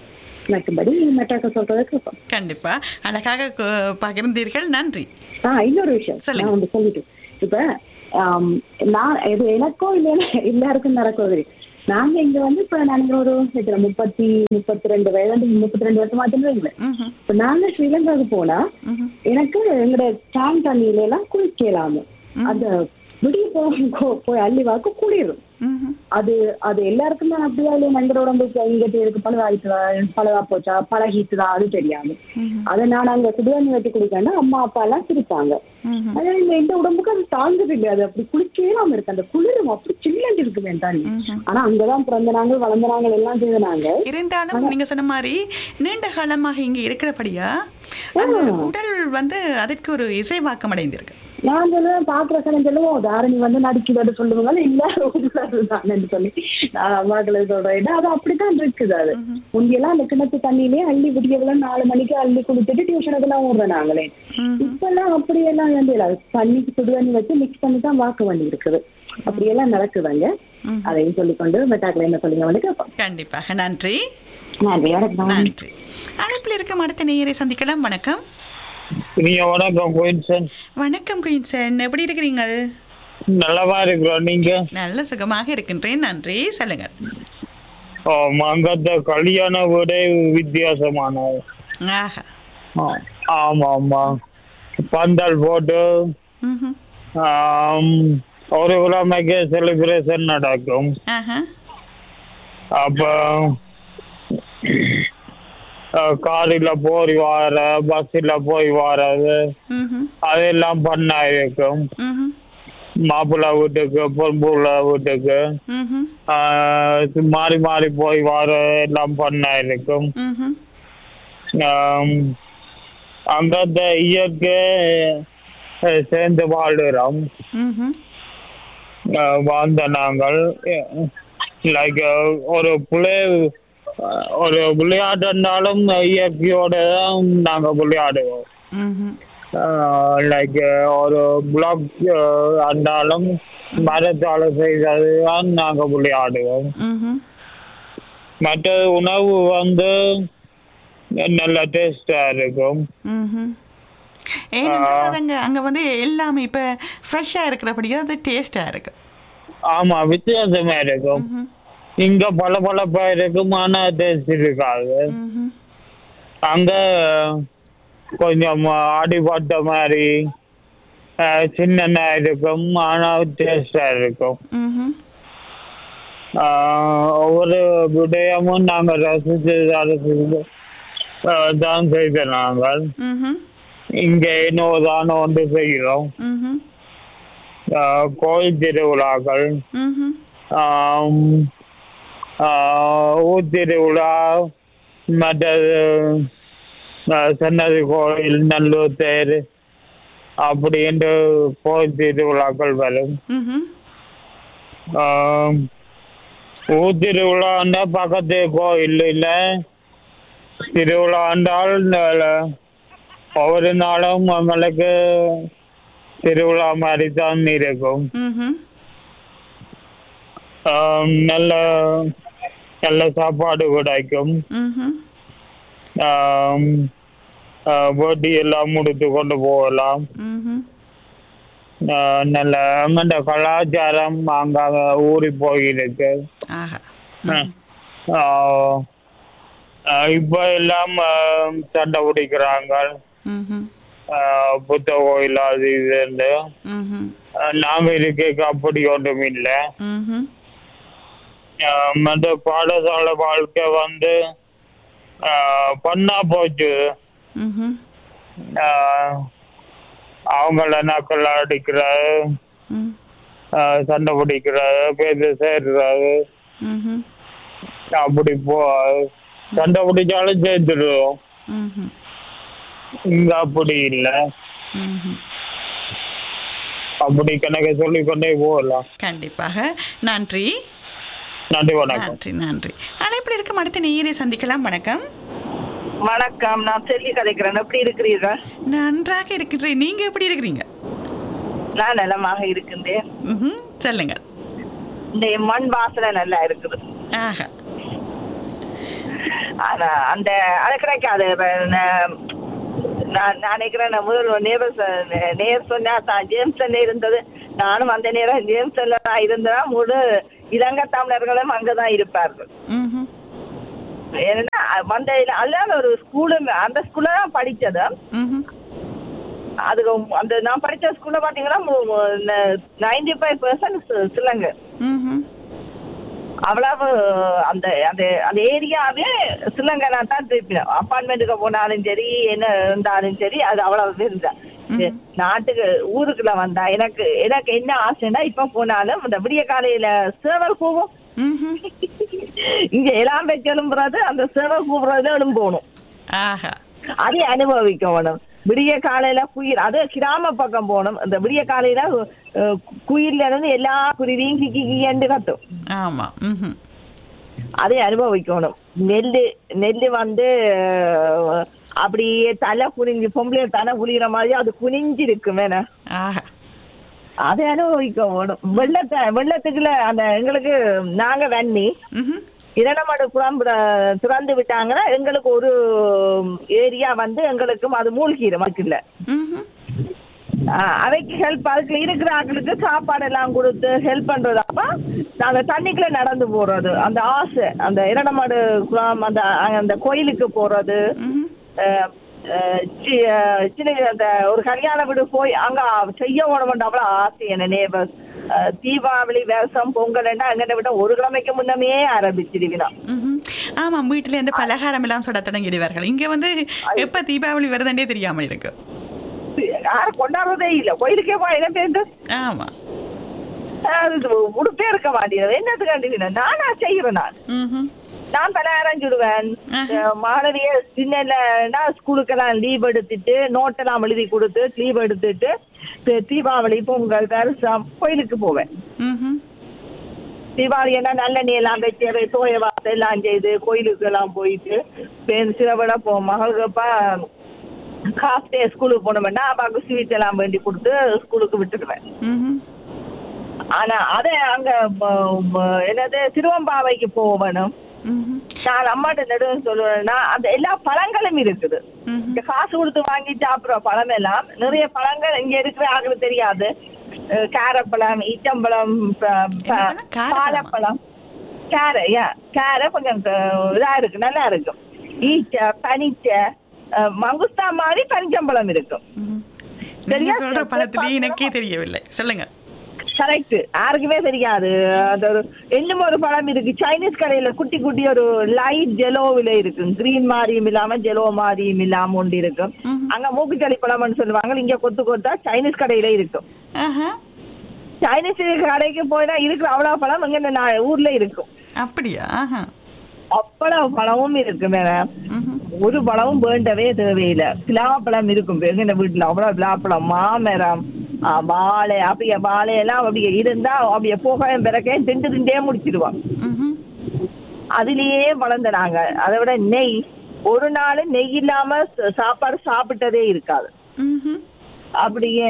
மற்றபடி மெட்டாக்க சொல்றதை கேட்போம் கண்டிப்பா அழகாக கு- பகிர்ந்தீர்கள் நன்றி ஆ இன்னொரு விஷயம் சொல்லுங்க. நான் வந்து சொல்லிட்டு இப்ப ஆம், நான் இது எனக்கோ இல்லைன்னா எல்லாருக்கும் நடக்குது நாங்க இங்க வந்து இப்ப நாங்க ஒரு எத்தனை முப்பத்தி முப்பத்தி ரெண்டு வயது முப்பத்தி ரெண்டு வருஷம் ஆச்சுன்னு ம்ஹும், இப்ப நாங்க ஸ்ரீலங்காவுக்கு போனா ம்ஹும், எனக்கு எங்களோட டேங்க் தண்ணியில எல்லாம் குளிக்கலாமு அந்த விடிய போய் போய் அள்ளி வாக்கு குளிரும் ம்ஹும், அது அது எல்லாருக்குமே அப்படியா இல்லையா எங்களோட உடம்பு இங்கிட்ட இருக்கு பழுதாயிட்டுதா பழுதா போச்சா பழகிட்டுதா அது தெரியாது ம்ஹும், அதை நான் அங்க சுடுதண்ணி வச்சு குளிக்கேன்னா அம்மா அப்பா எல்லாம் சிரிப்பாங்க ம்ஹும். ஆனா இந்த இந்த உடம்புக்கு அது தாழ்ந்தது இல்லை அது அப்படி குளிக்கவே நாம இருக்கு அந்த குளிரும் அப்படி சில்லண்டு இருக்கு வேண்டாம் ம்ஹும். ஆனா அங்கதான் பிறந்த நாங்கள் வளர்ந்த நாங்கள் எல்லாம் செய்த நாங்க இருந்தாலும் நீங்க சொன்ன மாதிரி நீண்ட காலமாக இங்க இருக்கிறபடியா அந்த உடல் வந்து அதற்கு ஒரு இசைவாக்கம் அடைந்திருக்கு நான் சொல்லுவேன் பாக்குற சனம் சொல்லுவோம் தாரணி வந்து நடிக்குதுன்னு சொல்லுவாங்க இல்ல உண்மைதான்னு சொல்லி நான் அம்மாக்களை சொல்றேன் அது அப்படித்தான் இருக்குது அது முந்தியெல்லாம் அந்த கிணத்து தண்ணியிலே அள்ளி விடியவில்லை நாலு மணிக்கு அள்ளி குளிச்சுட்டு டியூஷனுக்கு எல்லாம் ஓடுறேன் நாங்களே இப்பெல்லாம் அப்படியெல்லாம் வந்து இல்ல தண்ணிக்கு சுடு தண்ணி வச்சு மிக்ஸ் பண்ணி தான் வாக்க வேண்டி இருக்குது அப்படியெல்லாம் நடக்குதாங்க அதையும் சொல்லிக்கொண்டு மெட்டாக்களை என்ன சொல்லுங்க வந்து கேட்போம் கண்டிப்பாக நன்றி நன்றி வணக்கம் நன்றி அழைப்பில் இருக்கும் அடுத்த நேயரை சந்திக்கலாம் வணக்கம் நீங்க வணக்கம் குயின்சன் வணக்கம் குயின்சன் எப்படி இருக்கிறீங்க நல்லவா இருக்கிறோம் நீங்க நல்ல சுகமாக இருக்கின்றேன் நன்றி சொல்லுங்க ஓ, அங்கத்த கல்யாண வீடு வித்தியாசமான ஆஹா ஆமா ஆமா பந்தல் போட்டு ம்ஹும். ஆம், ஒரு கிழமைக்கு செலிப்ரேஷன் நடக்கும் ஆஹா அப்ப காரில் போய் வர பஸ்ஸில் போய் வர்றது ம்ஹும். அதெல்லாம் பண்ண இருக்கும் ம்ஹும். மாப்பிள்ளை வீட்டுக்கு பொன்புள்ள வீட்டுக்கு ம்ஹும். ஆஹ் மாறி மாறி போய் வர எல்லாம் பண்ண இருக்கும் ம்ஹும். ஆம், அங்கத்த இயற்கை அஹ், சேர்ந்து வாழ்கிறோம் ம்ஹும். ஆஹ், வாழ்ந்த நாங்கள் லைக் ஒரு பிள்ளை ஒரு விளையாட்டுனாலும் இயற்கையோட தான் நாங்கள் விளையாடுவோம் ம்ஹும். லைக் ஒரு பிளாக் இருந்தாலும் மரத்தால் செய்தது தான் நாங்கள் விளையாடுவோம் ம்ஹும். மற்ற உணவு வந்து நல்ல டேஸ்டா இருக்கும் ம்ஹும். ஏனென்றால் அது அங்க அங்க வந்து எல்லாமே இப்ப ஃப்ரெஷ்ஷா இருக்கிறபடியா அது டேஸ்டா இருக்கு ஆமா வித்தியாசமா இருக்கும் ம்ஹும். இங்க பல பலப்பா இருக்கும் ஆனா டேஸ்ட் இருக்காது ம்ஹும். அங்க கொஞ்சம் அடிபட்ட மாதிரி அஹ், சின்னதா இருக்கும் ஆனா டேஸ்டா இருக்கும் ம்ஹும். ஆஹ், ஒவ்வொரு விடயமும் நாங்க ரசித்து ரசித்து அஹ், தான் செய்த நாங்கள் ம்ஹும். இங்க இன்னொரு ஒன்று செய்கிறோம் ம்ஹும். ஆஹ், கோயில் திருவிழாக்கள் ம்ஹும். ஆம், ஆஹ், ஊர் திருவிழா மற்றது ஆஹ், சன்னதி கோயில் நல்லூர் தேர் அப்படின்ட்டு கோயில் திருவிழாக்கள் வரும் ம்ஹும். ஆம், ஊர் திருவிழான்னா பக்கத்து கோயில் இல்லை திருவிழா என்றால் ந- ஒவ்வொரு நாளும் நம்மளுக்கு திருவிழா மாதிரி தான் இருக்கும் ம்ஹும். ஆம், நல்ல நல்ல சாப்பாடு கிடைக்கும் ம்ஹும். ஆம், ஆ, வட்டி எல்லாம் முடித்து கொண்டு போகலாம் ம்ஹும். ஆ, நல்ல அந்த கலாச்சாரம் அங்க ஊறி போயிருக்கு ஆஹா ஆ, ஆ, இப்ப எல்லாம் ஆ, சண்டை பிடிக்கிறாங்க ம்ஹும். ஆ, புத்த கோயில் அது இது ம்ஹும். நாங்க இருக்க அப்படி ஒன்றும் இல்லை ம்ஹும். ஆஹ் மற்ற பாடசாலை வாழ்க்கை வந்து ஆஹ் பண்ணா போச்சு ம்ஹும். ஆஹ் அவங்கள நக்கல் அடிக்கிறது ம். ஆஹ் சண்டை பிடிக்கிறது பேச சேர்றது ம்ஹும். அப்படி போ சண்டை பிடிச்சாலும் சேர்த்துடுவோம் ம்ஹும். இங்க அப்படி இல்லை ம்ஹும். அப்படி கணக்கை சொல்லிக்கொண்டே போகலாம் கண்டிப்பாக நன்றி நன்றி வணக்கம் நன்றி நன்றி அழைப்பில் இருக்கும் அடுத்த நேயரை சந்திக்கலாம் வணக்கம் வணக்கம் நான் செல்வி கதைக்கிறேன் எப்படி இருக்கிறீர்கள் நன்றாக இருக்கின்றேன் நீங்க எப்படி இருக்கிறீங்க நான் நலமாக இருக்கின்றேன் ம்ஹும். சொல்லுங்க இந்த மண் வாசனை நல்லா இருக்குது ஆஹா ஆனா அந்த அது கிடைக்காது இப்ப நான் நான் நான் நினைக்கிறேன் நான் முதல் நேர் நேர் சொன்னா தான் ஜேம்சன் இருந்தது நானும் அந்த நேரம் ஜேம்சன்ல தான் இருந்ததா முழு இலங்கை தமிழர்களும் அங்கதான் இருப்பார்கள் ம்ஹும். ஏன்னா வந்த அல்லாத ஒரு ஸ்கூலு அந்த ஸ்கூல்ல தான் படிச்சது ம்ஹும். அது ரொம்ப- அந்த நான் படிச்ச ஸ்கூல்ல பாத்தீங்கன்னா நைன்டி ஃபைவ் பர்சன்ட் சிலங்க ம்ஹும். அவ்வளவு அந்த அந்த அந்த ஏரியாவே சிலங்கனா தான் திருப்பினோம் அப்பார்ட்மெண்ட்டுக்கு போனாலும் சரி என்ன இருந்தாலும் சரி அது அவ்வளவு இருந்தேன் நாட்டுக்கு ஊருக்குள்ள வந்தா எனக்கு எனக்கு என்ன ஆசைன்னா இப்ப போனாலும் இந்த விடிய காலையில சேவல் கூவும் ம்ஹும். இங்க எல்லாம் வச்சு எழும்புறது அந்த சேவல் கூவுறதுல எழும்போணும் ஆஹா அதை அனுபவிக்கணும் விடிய காலையில குயில் அது கிராம பக்கம் போகணும் அந்த விடிய காலையில அஹ், குயில்ல இருந்து எல்லா குருவியும் கிக்கி கிக்கி கத்தும் ஆமா ம்ஹும். அதை அனுபவிக்கணும் நெல்லு நெல்லு வந்து அஹ், அப்படியே தலை குனிஞ்சு பொம்பளை தலை குளிகிற மாதிரி அது குனிஞ்சு இருக்கும் வேணா ஆஹா அதை அனுபவிக்க வேணும் வெள்ளத்தை வெள்ளத்துக்குள்ள அந்த எங்களுக்கு நாங்க வன்னி ம்ஹும். இரண்டமாடு குழம்பு திறந்து விட்டாங்கன்னா எங்களுக்கு ஒரு ஏரியா வந்து எங்களுக்கும் அது மூழ்கிடும் அதுக்குள்ள ம்ஹும். ஆஹ் அவைக்கு ஹெல்ப் அதுக்கு இருக்கிற ஆட்களுக்கு சாப்பாடு எல்லாம் கொடுத்து ஹெல்ப் பண்றது அப்ப நாங்க தண்ணிக்குள்ள நடந்து போறது அந்த ஆசை அந்த இரண்டமாடு குளம் அந்த அந்த கோயிலுக்கு போறது ம்ஹும். அஹ், அஹ், சி- அஹ், சின்ன அந்த ஒரு கல்யாண வீடு போய் அங்க செய்ய ஓடணும் அவ்வளவு ஆசை என்ன நேபர்ஸ் தீபாவளி வேசம் பொங்கல்னா அங்கே விட ஒரு கிழமைக்கு முன்னமே ஆரம்பிச்சிருவினா ம்ஹும். ஆமாம் வீட்டுல இருந்து பலகாரம் எல்லாம் சுட தொடங்கிடுவார்கள் இங்க வந்து எப்ப தீபாவளி வருதுன்னே தெரியாம இருக்கு யாரும் கொண்டாடுறதே இல்ல கோயிலுக்கே போய் என்ன பேருந்து ஆமா அது உடுப்பே இருக்க மாட்டேங்குது என்னத்துக்கு நானா செய்யறேன் நான் ம்ஹும். நான் பலகாரம் சுடுவேன் ஆஹா. மாணவிய சின்னலன்னா ஸ்கூலுக்கெல்லாம் லீவ் எடுத்துட்டு நோட்டெல்லாம் எழுதி கொடுத்து லீவ் எடுத்துட்டு தி- தீபாவளி பொங்கல் வருஷம் கோயிலுக்கு போவேன் ம்ஹும். தீபாவளி என்ன நல்லெண்ணெய் எல்லாம் வச்சு தோய வார்த்தை எல்லாம் செய்து கோயிலுக்கு எல்லாம் போயிட்டு பேர் சிலவிட போ மகளுக்குப்பா ஹாஃப் டே ஸ்கூலுக்கு போனோம்னா அப்பாவுக்கு ஸ்வீட் எல்லாம் வேண்டி கொடுத்து ஸ்கூலுக்கு விட்டுடுவேன் ம்ஹும். ஆனா அதை அங்க ம- ம- என்னது திருவம்பாவைக்கு போகணும் ம்ஹும். நான் அம்மாட்ட நடுன்னு சொல்லுவேன்னா அந்த எல்லா பழங்களும் இருக்குது ம்ஹும். இந்த காசு கொடுத்து வாங்கி சாப்பிடுற பழம் எல்லாம் நிறைய பழங்கள் இங்க இருக்கிற ஆளுக்கு தெரியாது அஹ் காரப்பழம் ஈச்சம்பழம் ப- என்ன ப- பழம்? காரப்பழமா? பாலப்பழம் கேரை ஏன் கேரை கொஞ்சம் க- இதா இருக்கு நல்லா இருக்கும் ஈச்சை பனிச்சை அஹ் மங்குஸ்தா மாதிரி பனிச்சம்பழம் இருக்கும் ம்ஹும். சரியா? நீங்க சொல்ற பழத்திலேயே எனக்கே தெரியவில்லை சொல்லுங்க கரெக்ட் யாருக்குமே தெரியாது அது ஒரு இன்னும் ஒரு பழம் இருக்கு சைனீஸ் கடையில குட்டி குட்டி ஒரு லைட் ஜெலோவில இருக்கு கிரீன் மாதிரியும் இல்லாம ஜெலோ மாதிரியும் இல்லாம ஒன்று இருக்கும் ம்ஹும். அங்க மூக்குச்சளி பழம்னு சொல்லுவாங்க இங்க கொத்து கொத்தா சைனீஸ் கடையில இருக்கும் ஆஹா. சைனீஸ் கடைக்கு போயினா இருக்கிற அவ்வளவு பழம் இங்க நான் ஊர்ல இருக்கும் அப்படியா ஆஹா. அவ்வளவு பழமும் இருக்கு மேடம் ம்ஹும். ஒரு பழமும் வேண்டவே தேவையில்லை பிலாப்பழம் இருக்கும் எங்க வீட்டுல அவ்வளவு பிலாப்பழம் மாமரம் ஆ, வாழை அப்படியே வாழையெல்லாம் அப்படியே இருந்தா அப்படியே போக பிறக்கே திண்டு திண்டே முடிச்சிடுவான் ம்ஹும். அதுலயே வளர்ந்துனாங்க அதை விட நெய் ஒரு நாள் நெய் இல்லாம ச- சாப்பாடு சாப்பிட்டதே இருக்காது ம்ஹும். அப்படியே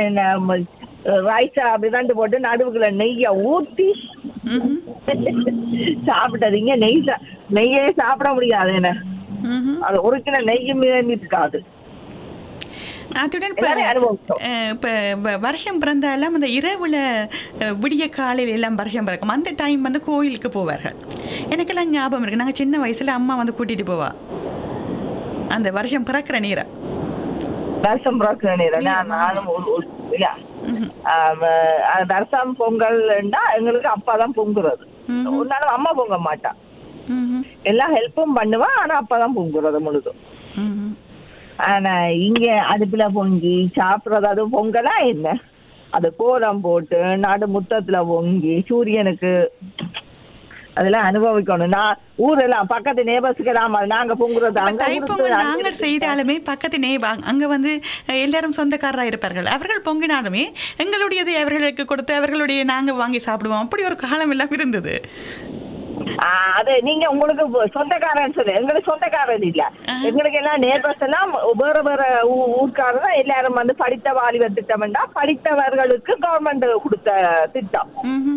ரைஸா அப்படி ரெண்டு போட்டு நடுவுக்குள்ள நெய்ய ஊத்தி ம்ஹும். சாப்பிட்டதீங்க நெய் சா- நெய்யே சாப்பிட முடியாது என்ன ம்ஹும். அது ஒரிஜினல் நெய்யுமே இருக்காது அத்துடன் இப்ப எல்லாரையும் அனுபவிச்சோம். அஹ், இப்ப வ- வருஷம் பிறந்தாலும் அந்த இரவுல அஹ், விடிய காலையில எல்லாம் வருஷம் பிறக்கும் அந்த டைம் வந்து கோயிலுக்கு போவார்கள் எனக்கெல்லாம் ஞாபகம் இருக்கு நாங்க சின்ன வயசுல அம்மா வந்து கூட்டிட்டு போவா அந்த வருஷம் பிறக்கிற நேரம் வருஷம் பிறகு நேரம் நான் நானும் ஒரு- ஒரு- yeah. ம்ஹும். ஆம், அஹ், வருஷம் பொங்கல்னா எங்களுக்கு அப்பா தான் பொங்குறது ம்ஹும். ஒரு நாள் அம்மா பொங்க மாட்டா ம்ஹும். எல்லா ஹெல்ப்பும் பண்ணுவா ஆனா அப்பா தான் பொங்குறது முழுதும் ம்ஹும். ஆனா இங்க அடுப்புல பொங்கி சாப்பிடுறது அது பொங்கலா என்ன அது கோலம் போட்டு நடு முத்தத்துல பொங்கி சூரியனுக்கு அதெல்லாம் அனுபவிக்கணும் நான் ஊரெல்லாம் பக்கத்து நேபர்ஸுக்கு எல்லாம் நாங்க பொங்குறது அங்க தைப்பொங்கல் கொடுத்து நாங்கள் அங்க செய்தாலுமே பக்கத்து நேபா அங்க வந்து அஹ், எல்லாரும் சொந்தக்காரராக இருப்பார்கள் அவர்கள் பொங்கினாலுமே எங்களுடையதை அவர்களுக்கு கொடுத்து அவர்களுடைய நாங்க வாங்கி சாப்பிடுவோம் அப்படி ஒரு காலம் எல்லாம் இருந்தது ஆ, அது நீங்க உங்களுக்கு வ- சொந்தக்காரன் சொல்லு எங்களுக்கு சொந்தக்காரன் இல்ல ஆஹா. எங்களுக்கு எல்லாம் நேபர்ஸ் எல்லாம் வேற வேற ஊ- ஊர்க்காரர் தான் எல்லாரும் வந்து படித்த வாலிபர் திட்டம்னா படித்தவர்களுக்கு கவர்மெண்ட் கொடுத்த திட்டம் ம்ஹும்.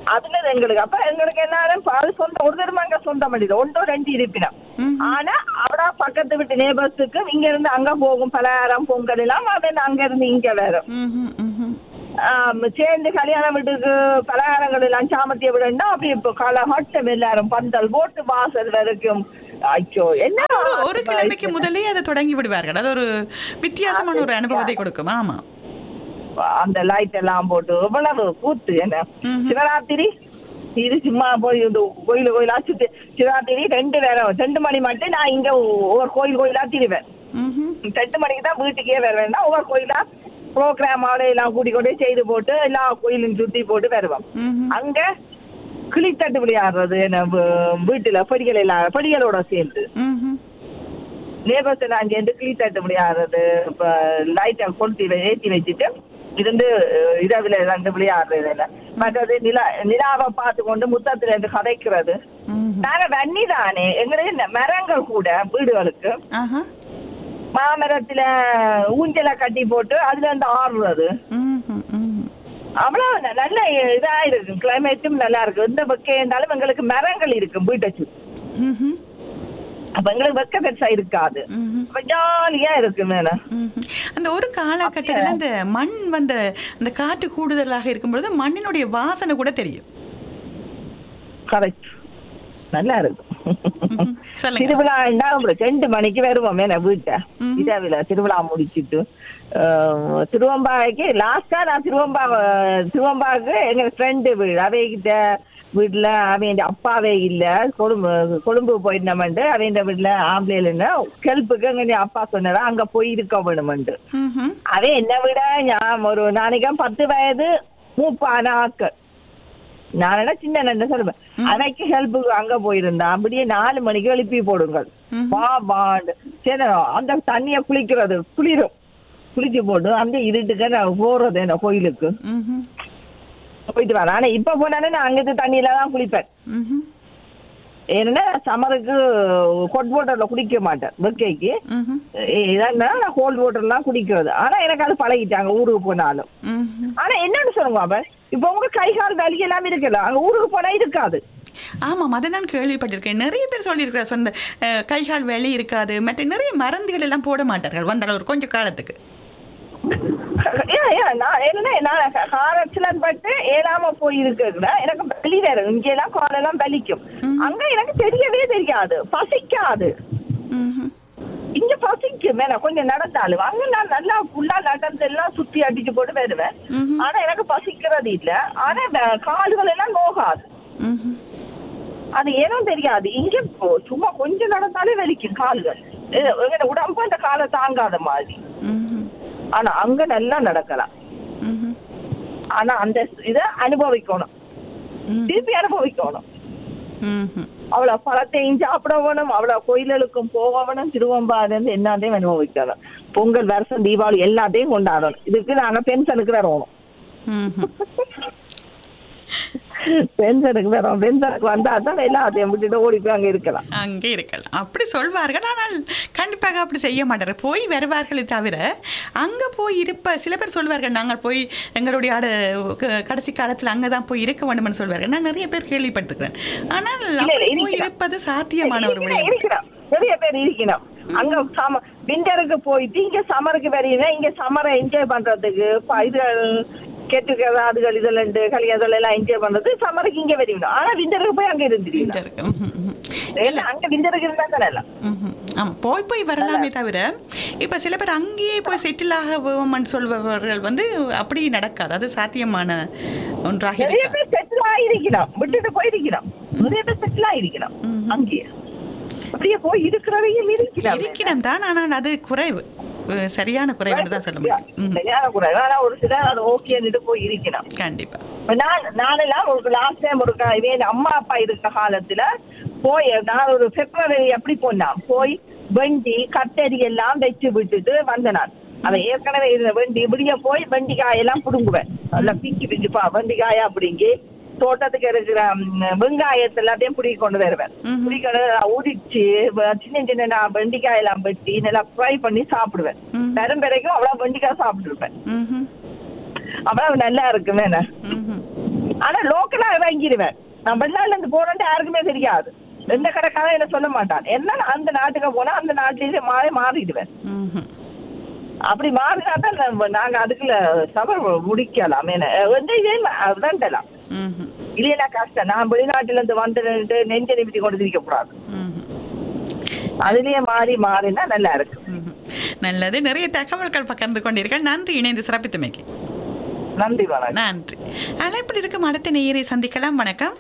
அதுல எங்களுக்கு அப்ப எங்களுக்கு என்ன அது சொந்த ஒரு தரமா அங்க சொந்தம் பண்ணிது ஒன்றோ ரெண்டு இருப்பினம் ம்ஹும். ஆனா அவடா பக்கத்து வீட்டு நேபர்ஸுக்கு இங்க இருந்து அங்க போகும் பலகாரம் பொங்கல் எல்லாம் அவன் அங்க இருந்து இங்க வரும் ம்ஹும், ம்ஹும். ஆம், சேர்ந்து கல்யாண வீட்டுக்கு பலகாரங்கள் எல்லாம் சாமர்த்திய விடண்டா அப்படி இப்போ காலகட்டம் எல்லாரும் பந்தல் போட்டு வாசல் வரைக்கும் ஐயோ என்ன ஒரு ஒரு கிழமைக்கு முதலே அதை தொடங்கி விடுவார்கள் அது ஒரு வித்தியாசமான ஒரு அனுபவத்தை கொடுக்கும் ஆமா அந்த லைட் எல்லாம் போட்டு எவ்வளவு கூத்து என்ன ம்ஹும். சிவராத்திரி இது சும்மா போய் இந்த கோயில் கோயிலா சுத்தி சிவராத்திரி ரெண்டு நேரம் ரெண்டு மணி மட்டும் நான் இங்க ஒவ்வொரு கோயில் கோயிலா திரிவேன் ம்ஹும். ரெண்டு மணிக்கு தான் வீட்டுக்கே வருவேன்னா ஒவ்வொரு கோயிலா ப்ரோக்ராம் ஆட எல்லாம் கூட்டி கொண்டு செய்து போட்டு எல்லா கோயிலும் சுத்தி போட்டு வருவோம் ம்ஹும். அங்க கிளித்தட்டு விளையாடுறது என்ன வீ- வீட்டுல படிகள் எல்லாம் படிகளோட சேர்ந்து ம்ஹும். நேபர்ஸ் எல்லாம் சேர்ந்து கிளித்தட்டு விளையாடுறது இப்ப லைட்டை கொளுத்தி வை- ஏத்தி வச்சுட்டு இருந்து அஹ், இரவுல வந்து விளையாடுறது இல்ல மற்றது நிலா நிலாவை பார்த்து கொண்டு முத்தத்துல இருந்து கதைக்கிறது ம்ஹும். நாங்க தண்ணி தானே எங்களுடைய ந- மரங்கள் கூட வீடுகளுக்கு ஆஹா. மாமரத்துல ஊஞ்சலை கட்டி போட்டு அதுல இருந்து ஆடுறது ம்ஹும், ம்ஹும். அவ்வளவு ந- நல்ல இதா இருக்கு கிளைமேட்டும் நல்லா இருக்கு எந்த வெக்க இருந்தாலும் எங்களுக்கு மரங்கள் இருக்கு வீட்டை சுத்தி ம்ஹும். அப்ப எங்களுக்கு வெக்க பெருசா இருக்காது ம்ஹும். அப்ப ஜாலியா இருக்கு மேல ம்ஹும். அந்த ஒரு காலகட்டத்துல அந்த மண் வந்த அந்த காற்று கூடுதலாக இருக்கும் பொழுது மண்ணினுடைய வாசனை கூட தெரியும் கரெக்ட் நல்லா இருக்கு ம்ஹும். சொல்லுங்க திருவிழா அப்புறம் ரெண்டு மணிக்கு வருவோம் மேல வீட்டை ம்ஹும். இரவுல திருவிழா முடிச்சிட்டு அஹ், திருவம்பாவைக்கு லாஸ்டா நான் திருவம்பா திருவம்பாவுக்கு எங்க ஃப்ரெண்டு வீடு அவைகிட்ட வீட்டுல அவன் அப்பாவே இல்ல கொழும்பு கொழும்பு போயிருந்தமண்டு அவன் வீட்டுல ஆம்பளைல கெல்ப்புக்கு எங்க அப்பா சொன்னதா அங்க போய் இருக்க வேணுமெண்டு ம்ஹும். அவன் என்ன விட நான் ஒரு நாளைக்கு பத்து வயது மூப்பான ஆக்கள் நான் என்ன சின்ன நண்டு சொல்லுவேன் அன்னைக்கு ஹெல்ப்புக்கு அங்க போயிருந்தா அப்படியே நாலு மணிக்கு எழுப்பி போடுங்கள் ம்ஹும். வா வாண்டு சரி அந்த தண்ணிய குளிக்கிறது குளிரும் குளிச்சு போட்டு அந்த இருட்டுக்கு நான் போறது என்ன கோயிலுக்கு ம்ஹும். போயிட்டு வரேன் ஆனா இப்ப போனாலே நான் அங்கிட்டு தண்ணியில தான் குளிப்பேன் ம்ஹும். ஏன்னா சமருக்கு ஹொட் வாட்டர்ல குடிக்க மாட்டேன் வெக்கைக்கு ம்ஹும். இதான் நான் கோல்ட் வாட்டர்லாம் குடிக்கிறது ஆனா எனக்கு அது பழகிட்டாங்க ஊருக்கு போனாலும் ம்ஹும். ஆனா என்னன்னு சொல்லுங்க அவன் இப்ப உங்க கை கால் வலி எல்லாம் இருக்குல்ல அங்க ஊருக்கு போனா இருக்காது ஆமாம் அதை நான் கேள்விப்பட்டிருக்கேன் நிறைய பேர் சொல்லியிருக்கிறார் சொந்த அஹ், கைகால் வலி இருக்காது மற்ற நிறைய மருந்துகள் எல்லாம் போட மாட்டார்கள் வந்த ஒரு கொஞ்ச காலத்துக்கு ஏன், ஏன், நான் என்ன நான் காரச்சிலர் பட்டு ஏழாம போய் இருக்குல எனக்கு வலி வேற இங்க எல்லாம் காலெல்லாம் வலிக்கும் ம். அங்க எனக்கு தெரியவே தெரியாது பசிக்காது ம்ஹும். இங்க பசிக்கும் வேணா கொஞ்சம் நடந்தாலும் அங்க நான் நல்லா ஃபுல்லா நடந்து எல்லாம் சுத்தி அடிச்சு போட்டு வருவேன் ம்ஹும். ஆனா எனக்கு பசிக்கிறது இல்ல ஆனா வ- கால்கள் எல்லாம் நோகாது ம்ஹும். அது ஏனோ தெரியாது இங்க போ- சும்மா கொஞ்சம் நடந்தாலே வலிக்கும் கால்கள் எ- எங்க உடம்பு அந்த காலை தாங்காத மாதிரி ம்ஹும். ஆனா அங்க நல்லா நடக்கலாம் ம்ஹும். ஆனா அந்த இத அனுபவிக்கணும் ம். திருப்பி அனுபவிக்கணும் ம்ஹும். அவ்வளவு பழத்தையும் சாப்பிட வேணும் அவ்வளவு கோயில்களுக்கும் போக வேணும் திருவம்பாது இருந்து எல்லாத்தையும் அனுபவிக்கணும் பொங்கல் வருஷம் தீபாவளி எல்லாத்தையும் கொண்டாடணும் இதுக்கு நாங்க பென்ஷனுக்கு வரணும் ம்ஹும். பென்ஷனுக்கு வரோம் பென்ஷனுக்கு வந்தா தான் எல்லாத்தையும் விட்டுட்டு ஓடி போய் அங்க இருக்கலாம் அங்கே இருக்கலாம் அப்படி சொல்வார்கள் ஆனால் கண்டிப்பாக அப்படி செய்ய மாட்டார்கள் போய் வருவார்களே தவிர அங்கே போய் இருப்ப சில பேர் சொல்வார்கள் நாங்கள் போய் எங்களுடைய ஆடு க- கடைசி காலத்தில் அங்கே தான் போய் இருக்க வேண்டும்னு சொல்வார்கள் நான் நிறைய பேர் கேள்விப்பட்டிருக்கிறேன் ஆனால் இல்ல, அப்படி போய் இருக்கிறான். இருப்பது சாத்தியமான ஒரு இருக்கிறோம், விடயம் இருக்கிறோம். நிறைய பேர் இருக்கணும் அங்க சம விண்டருக்கு போயிட்டு இங்க சம்மருக்கு வரீங்க இங்க சம்மரை என்ஜாய் பண்றதுக்கு ப- இது கேட்டுக்கிறது அதுகள் இதெல்லாம் கல்யாணம் எல்லாம் என்ஜாய் பண்றது சம்மருக்கு இங்க வரீங்க ஆனா விண்டருக்கு போய் அங்க இருந்துருக்கீங்க இங்க இருக்கு. ம்ஹும், ம்ஹும். ஏன்னா அங்க விண்டருக்கு இருந்தா தானே எல்லாம் ம்ஹும். ஆமா போய் போய் வரலாமே தவிர இப்ப சில பேர் அங்கேயே போய் செட்டில் ஆகவோம்னு சொல்பவர்கள் வந்து அப்படி நடக்காது அது சாத்தியமான ஒன்றாக நிறைய இருக்காது பேர் செட்டில் ஆயிருக்கணும் விட்டுட்டு போயிருக்கணும் நிறைய பேர் செட்டில் ஆயிருக்கணும் ம்ஹும். அங்கேயே அப்படியே போய் இருக்கிறவையும் இருக்கணும் இருக்கிறோம் தான் ஆனால் அது குறைவு அஹ் சரியான குறைவுன்னு தான் சொல்ல முடியும் ம், சரியான கூட ஆனா ஒரு சிலர் அது ஓகேன்னுட்டு போய் இருக்கணும் கண்டிப்பா இப்ப நான் நானெல்லாம் ஒரு லாஸ்ட் டைம் ஒரு க- இவன் அம்மா அப்பா இருக்க காலத்துல போய் நான் ஒரு பிப்ரவரி எப்படி போனான் போய் வெண்டி கத்தரி எல்லாம் வச்சு விட்டுட்டு வந்த நான் அவன் ஏற்கனவே இருந்த வெண்டி இப்படியே போய் வெண்டிக்காய் எல்லாம் புடுங்குவேன் நல்லா பிக்கி பிச்சுப்பா வெண்டிக்காயா அப்படிங்கி தோட்டத்துக்கு இருக்கிற ம், வெங்காயத்தை எல்லாத்தையும் பிடிக்கி கொண்டு வருவேன் ம்ஹும். பிடிக்கொண்டு உரிச்சு வ- சின்ன சின்ன நான் வெண்டிக்காய் எல்லாம் வெட்டி நல்லா ஃப்ரை பண்ணி சாப்பிடுவேன் ம்ஹும். தரும் பிறகும் அவ்வளவு வெண்டிக்காய் சாப்பிட்டுருப்பேன் ம்ஹும், அவ்வளவு நல்லா இருக்குமே என்ன ம்ஹும். ஆனா லோக்கலா இறங்கிடுவேன் நான் வெளிநாட்டுல இருந்து போறேன்ட்டு யாருக்குமே தெரியாது எந்த கடைக்காரன் என்ன சொல்ல மாட்டான் என்ன அந்த நாட்டுக்கு போனா அந்த நாட்டிலேயே மாறி மாறிடுவேன் ம்ஹும். அப்படி மாறினா தான் நம்ம- நாங்க அதுக்குள்ள சபர் முடிக்கலாம் என்ன வந்து இதே அதுதான் ம்ஹும். இல்லையா கஷ்டம் நான் வெளிநாட்டுல இருந்து வந்துட்டு நெஞ்ச நிமித்தி கொண்டு திரிக்க கூடாது ம்ஹும். அதுலயே மாறி மாறினா நல்லா இருக்கு ம்ஹும். நல்லது நிறைய தகவல்கள் பகிர்ந்து கொண்டீர்கள் நன்றி இணைந்து சிறப்பித்தமைக்கு நன்றி வணக்கம் நன்றி அழைப்பில் இருக்கும் அடுத்த நேயரை சந்திக்கலாம் வணக்கம்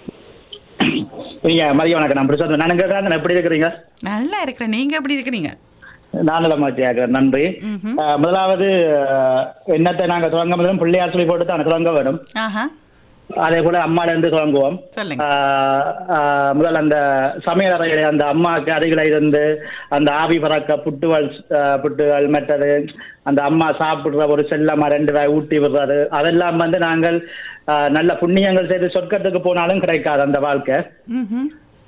நீங்க மதிய வணக்கம் நான் பிரசாத் நான் கேட்கறேன் எப்படி இருக்கிறீங்க நல்லா இருக்கிறேன் நீங்க எப்படி இருக்கிறீங்க நான் நலமாச்சி ஆகிறேன் நன்றி ம்ஹும். அஹ், முதலாவது அஹ், என்னத்தை நாங்க துவங்க முதலும் பிள்ளையார் சொல்லி போட்டு தான் துவங்க வேணும் ஆஹா அதே போல அம்மால இருந்து துவங்குவோம் சொல்லுங்க ஆஹ், ஆஹ், முதல் அந்த சமையல் அறையில அந்த அம்மாவுக்கு அருகில இருந்து அந்த ஆவி பறக்க புட்டுவல் ஆஹ், புட்டுகள் மற்றது அந்த அம்மா சாப்பிடுற ஒரு செல்லம்மா ரெண்டு வாய் ஊட்டி விடுறது அதெல்லாம் வந்து நாங்கள் ஆஹ், நல்ல புண்ணியங்கள் செய்து சொர்க்கத்துக்கு போனாலும் கிடைக்காது அந்த வாழ்க்கை ம்ஹும்.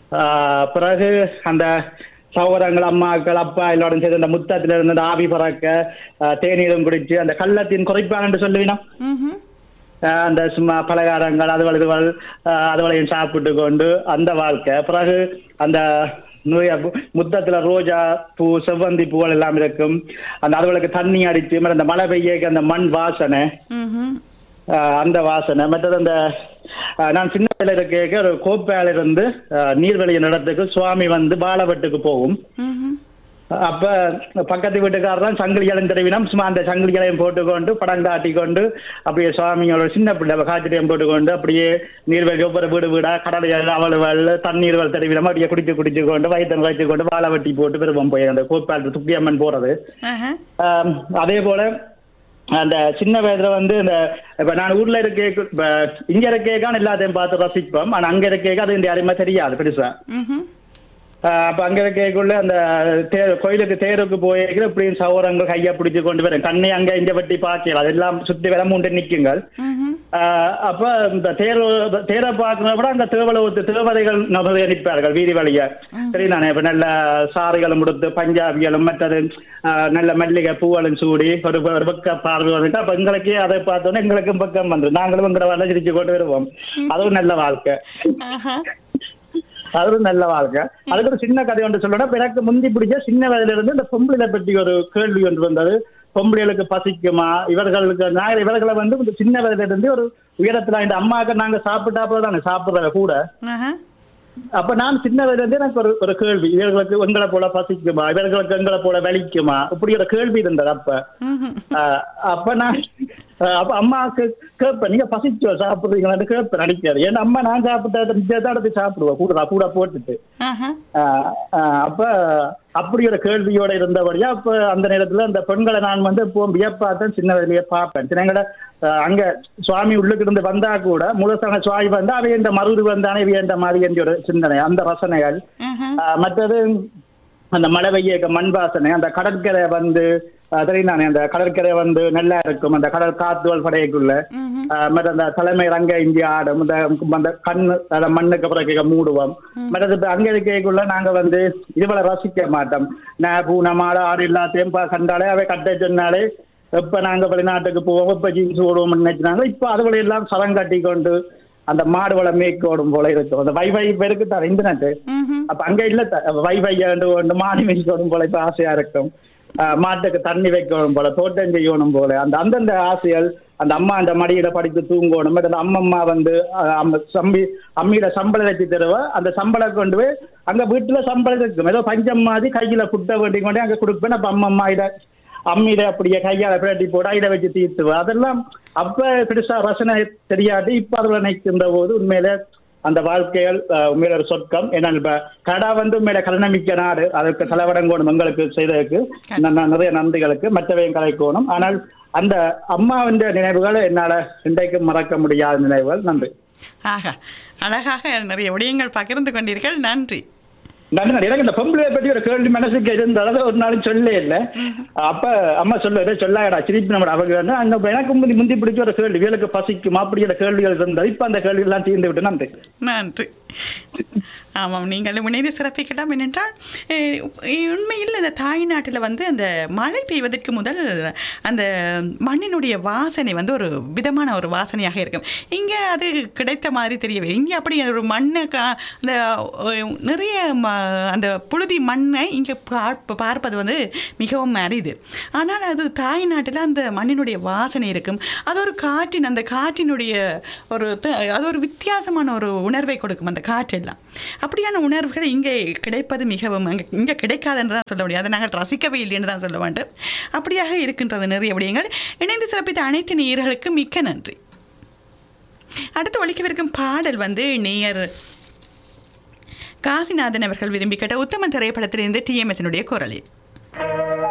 ஆஹ் பிறகு அந்த சகோதரங்கள் அம்மாக்கள் அப்பா எல்லோரும் சேர்ந்து அந்த முத்தத்துல இருந்து அந்த ஆவி பறக்க ஆஹ் தேநீரும் குடிச்சு அந்த கள்ளத்தின் குறைப்பான் என்று சொல்லுவீனா ம்ஹும். ஆஹ் அந்த சும்மா பலகாரங்கள் அதுவள் இதுவள் ஆஹ் அதுவளையும் சாப்பிட்டு கொண்டு அந்த வாழ்க்கை பிறகு அந்த நிறைய பு- முத்தத்துல ரோஜா பூ செவ்வந்தி பூவல் எல்லாம் இருக்கும் அந்த அதுவளுக்கு தண்ணி அடிச்சு மற்ற அந்த மழை பெய்ய அந்த மண் வாசனை ம்ஹும். ஆஹ் அந்த வாசனை மற்றது அந்த ஆஹ் நான் சின்ன வயசுல இருக்க ஒரு கோப்பையால இருந்து ஆஹ் நீர்வழி நடத்துக்கு சுவாமி வந்து பாலவட்டுக்கு போகும் ம்ஹும். அப்ப பக்கத்து வீட்டுக்காரர் தான் சங்கிலிகளும் தெரிவினம் சும்மா அந்த சங்கிலிகளையும் போட்டுக்கொண்டு படம் காட்டி கொண்டு அப்படியே சுவாமியோட சின்ன பிள்ளை காய்ச்சலையும் போட்டுக்கொண்டு அப்படியே நீர்வழி ஒவ்வொரு வீடு வீடா கடலைகள் அவளுவல் தண்ணீர்கள் தெரிவினம் அப்படியே குடிச்சு குடிச்சு கொண்டு வயிற்று வச்சு கொண்டு வாழை வெட்டி போட்டு விரும்பம் போய் அந்த கோப்பால் துப்பியம்மன் போறது ஆஹா. ஆம், அதே போல அந்த சின்ன வயதுல வந்து இந்த இப்ப நான் ஊர்ல இருக்க இப்ப இங்க இருக்கேக்கான எல்லாத்தையும் பார்த்து ரசிப்போம் ஆனா அங்க இருக்கேக்க அது இந்த யாருமே தெரியாது பெருசா ம்ஹும். ஆஹ் அப்ப அங்க இருக்கக்குள்ள அந்த தேர் கோயிலுக்கு தேருக்கு போயிருக்கிற இப்படியும் சௌரங்கள் கையை பிடிச்சு கொண்டு வரும் கண்ணை அங்க இங்க வெட்டி பார்க்கலாம் அதெல்லாம் சுத்தி வர மூண்டு நிக்குங்கள் ம்ஹும். ஆஹ் அப்ப இந்த தேர் தேரை பார்க்கறத விட அந்த தேவலோத்து தேவதைகள் நமது நிற்பார்கள் வீதி வழிய சரி நானே இப்ப நல்ல சாரிகளும் கொடுத்து பஞ்சாபிகளும் மற்றது ஆஹ் நல்ல மல்லிகை பூவலும் சூடி ஒரு ஒரு பக்க பார்வை வந்துட்டு அப்ப எங்களுக்கு அதை பார்த்தோன்னே எங்களுக்கும் பக்கம் வந்து நாங்களும் எங்களை வரல சிரிச்சு கொண்டு வருவோம் அதுவும் நல்ல வாழ்க்கை ஆஹா. அதுவும் நல்ல வாழ்க்கை அதுக்கு ஒரு சின்ன கதை ஒன்று சொல்லணும் இப்ப எனக்கு முந்தி பிடிச்ச சின்ன வயதுல இருந்து இந்த பொம்பளைகளை பற்றி ஒரு கேள்வி ஒன்று வந்தது பொம்பளைகளுக்கு பசிக்குமா இவர்களுக்கு நான் இவர்களை வந்து இந்த சின்ன வயதுல இருந்து ஒரு உயரத்துல இந்த அம்மாவுக்கு நாங்க சாப்பிட்டா தானே சாப்பிடுறத கூட ஆஹா. அப்ப நான் சின்ன வயதுல இருந்து எனக்கு ஒரு ஒரு கேள்வி இவர்களுக்கு எங்களை போல பசிக்குமா இவர்களுக்கு எங்களை போல வலிக்குமா இப்படி ஒரு கேள்வி இருந்தது அப்ப ம்ஹும். ஆஹ் அப்ப நான் ஆஹ் அப்ப அம்மாவுக்கு கேட்பேன் நீங்க பசிச்சு சாப்பிடுறீங்களான்னு கேட்பேன் அடிக்காது ஏன்னா அம்மா நான் சாப்பிட்டதை மிச்சத்தை எடுத்து சாப்பிடுவேன் கூட கூட போட்டுட்டு ஆஹா. ஆஹ் ஆஹ் அப்ப அப்படி ஒரு கேள்வியோட இருந்தபடியா அப்ப அந்த நேரத்துல அந்த பெண்களை நான் வந்து இப்போ வியப்பாத்தான் சின்ன வயதிலேயே பார்ப்பேன் சின்னங்கட அங்க சுவாமி உள்ளுக்கு இருந்து வந்தா கூட முழுசான சுவாமி வந்தா அவை இந்த மருது வந்தானே இவை இந்த மாதிரி என்ற ஒரு சிந்தனை அந்த ரசனைகள் ஆஹா. ஆஹ் மற்றது அந்த மழை பெய்ய மண் வாசனை அந்த கடற்கரை வந்து ஆஹ் தெரியுதானே அந்த கடற்கரை வந்து நல்லா இருக்கும் அந்த கடல் காத்துவல் படையக்குள்ள ம்ஹும். ஆஹ் மற்ற அந்த தலைமை ரங்க இங்கே ஆடும் இந்த அந்த கண்ணு அந்த மண்ணுக்கு பிறகு மூடுவோம் மற்றது இப்ப அங்க இருக்கக்குள்ள நாங்க வந்து இதுவளை ரசிக்க மாட்டோம் நான் பூ நம்மால ஆடு எல்லாத்தையும் பா- கண்டாலே அவை கட்ட சொன்னாலே எப்ப நாங்க வெளிநாட்டுக்கு போவோம் எப்ப ஜீன்ஸ் ஓடுவோம் நினைச்சாங்க இப்ப அதுவளை எல்லாம் சரம் கட்டி கொண்டு அந்த மாடு வளம் மேய்க்கு ஓடும் போல இருக்கும் அந்த வைவை பெருக்கு தான் இன்டர்நெட் ம்ஹும். அப்ப அங்க இல்ல வைவை கொண்டு மாடு மேய்க்கணும் போல இப்ப ஆசையா இருக்கும் ஆஹ் மாட்டுக்கு தண்ணி வைக்கணும் போல தோட்டம் செய்யணும் போல அந்த அந்தந்த ஆசைகள் அந்த அம்மா அந்த மடியில படித்து தூங்கணும் அந்த அம்மம்மா வந்து ஆஹ் அம்ம சம்பி அம்மியில சம்பளம் வச்சு தருவா அந்த சம்பளம் கொண்டு போய் அங்க வீட்டுல சம்பளம் இருக்கும் ஏதோ பஞ்சம் மாதிரி கையில குட்டை வேண்டி கொண்டு அங்க கொடுப்பேன் அப்ப அம்மம்மா இத அம்மியில அப்படியே கையால பிரட்டி போட இதை வச்சு தீர்த்துவா அதெல்லாம் அப்ப பெருசா ரசனை தெரியாது இப்ப அதுல நிற்கின்ற போது உண்மையில அந்த வாழ்க்கைகள் அஹ், உண்மையில ஒரு சொர்க்கம் ஏன்னா இப்ப கடா வந்து உண்மையில கருணமிக்க நாடு அதற்கு தலைவடங்கோணும் எங்களுக்கு செய்ததுக்கு ந- ந- நிறைய நன்றிகளுக்கு மற்றவையும் கலைக்கோணும் ஆனால் அந்த அம்மாவின் நினைவுகள் என்னால இன்றைக்கும் மறக்க முடியாத நினைவுகள் நன்றி ஆஹா அழகாக நிறைய விடயங்கள் பகிர்ந்து கொண்டீர்கள் நன்றி நன்றி நன்றி. எனக்கு இந்த பொம்பளை பற்றி ஒரு கேள்வி மனசுக்கு இருந்தது ஒரு நாளும் சொல்ல இல்லை அப்ப அம்மா சொல்லுவது சொல்லாடா சிரிப்பு நம்ம அவங்க வந்து அங்க எனக்கு முந்தி முந்தி பிடிச்ச ஒரு கேள்வி இவளுக்கு பசிக்கும் அப்படிங்கிற கேள்விகள் இருந்தது இப்ப அந்த கேள்வி எல்லாம் தீர்ந்து விட்டு நன்றி நன்றி ஆமாம் நீங்கள் இணைந்து சிறப்பிக்கலாம் என்னென்றால் அஹ், உண்மையில் இந்த தாய்நாட்டில் வந்து அந்த மழை பெய்வதற்கு முதல் அந்த மண்ணினுடைய வாசனை வந்து ஒரு விதமான ஒரு வாசனையாக இருக்கும் இங்கே அது கிடைத்த மாதிரி தெரியவில்லை இங்கே அப்படி ஒரு மண்ணை கா அந்த அஹ், நிறைய ம- அந்த புழுதி மண்ணை இங்கே பார்ப்ப பார்ப்பது வந்து மிகவும் அரிது ஆனால் அது தாய்நாட்டில் அந்த மண்ணினுடைய வாசனை இருக்கும் அது ஒரு காற்றின் அந்த காற்றினுடைய ஒரு த- அது ஒரு வித்தியாசமான ஒரு உணர்வை கொடுக்கும் அந்த காற்றெல்லாம் அப்படியான உணர்வுகள் இங்கே கிடைப்பது மிகவும் அங்கே இங்கே கிடைக்காதுன்னு தான் சொல்ல முடியும் அதை நாங்கள் ரசிக்கவே இல்லைன்னு தான் சொல்ல வேண்டும் அப்படியாக இருக்கின்றது நிறைய விடயங்கள் இணைந்து சிறப்பித்த அனைத்து நேயர்களுக்கு மிக்க நன்றி அடுத்து ஒழிக்கவிருக்கும் பாடல் வந்து நேயர் காசிநாதன் அவர்கள் விரும்பி கேட்ட உத்தமன் திரைப்படத்திலிருந்து டிஎம்எஸ்னுடைய குரலில்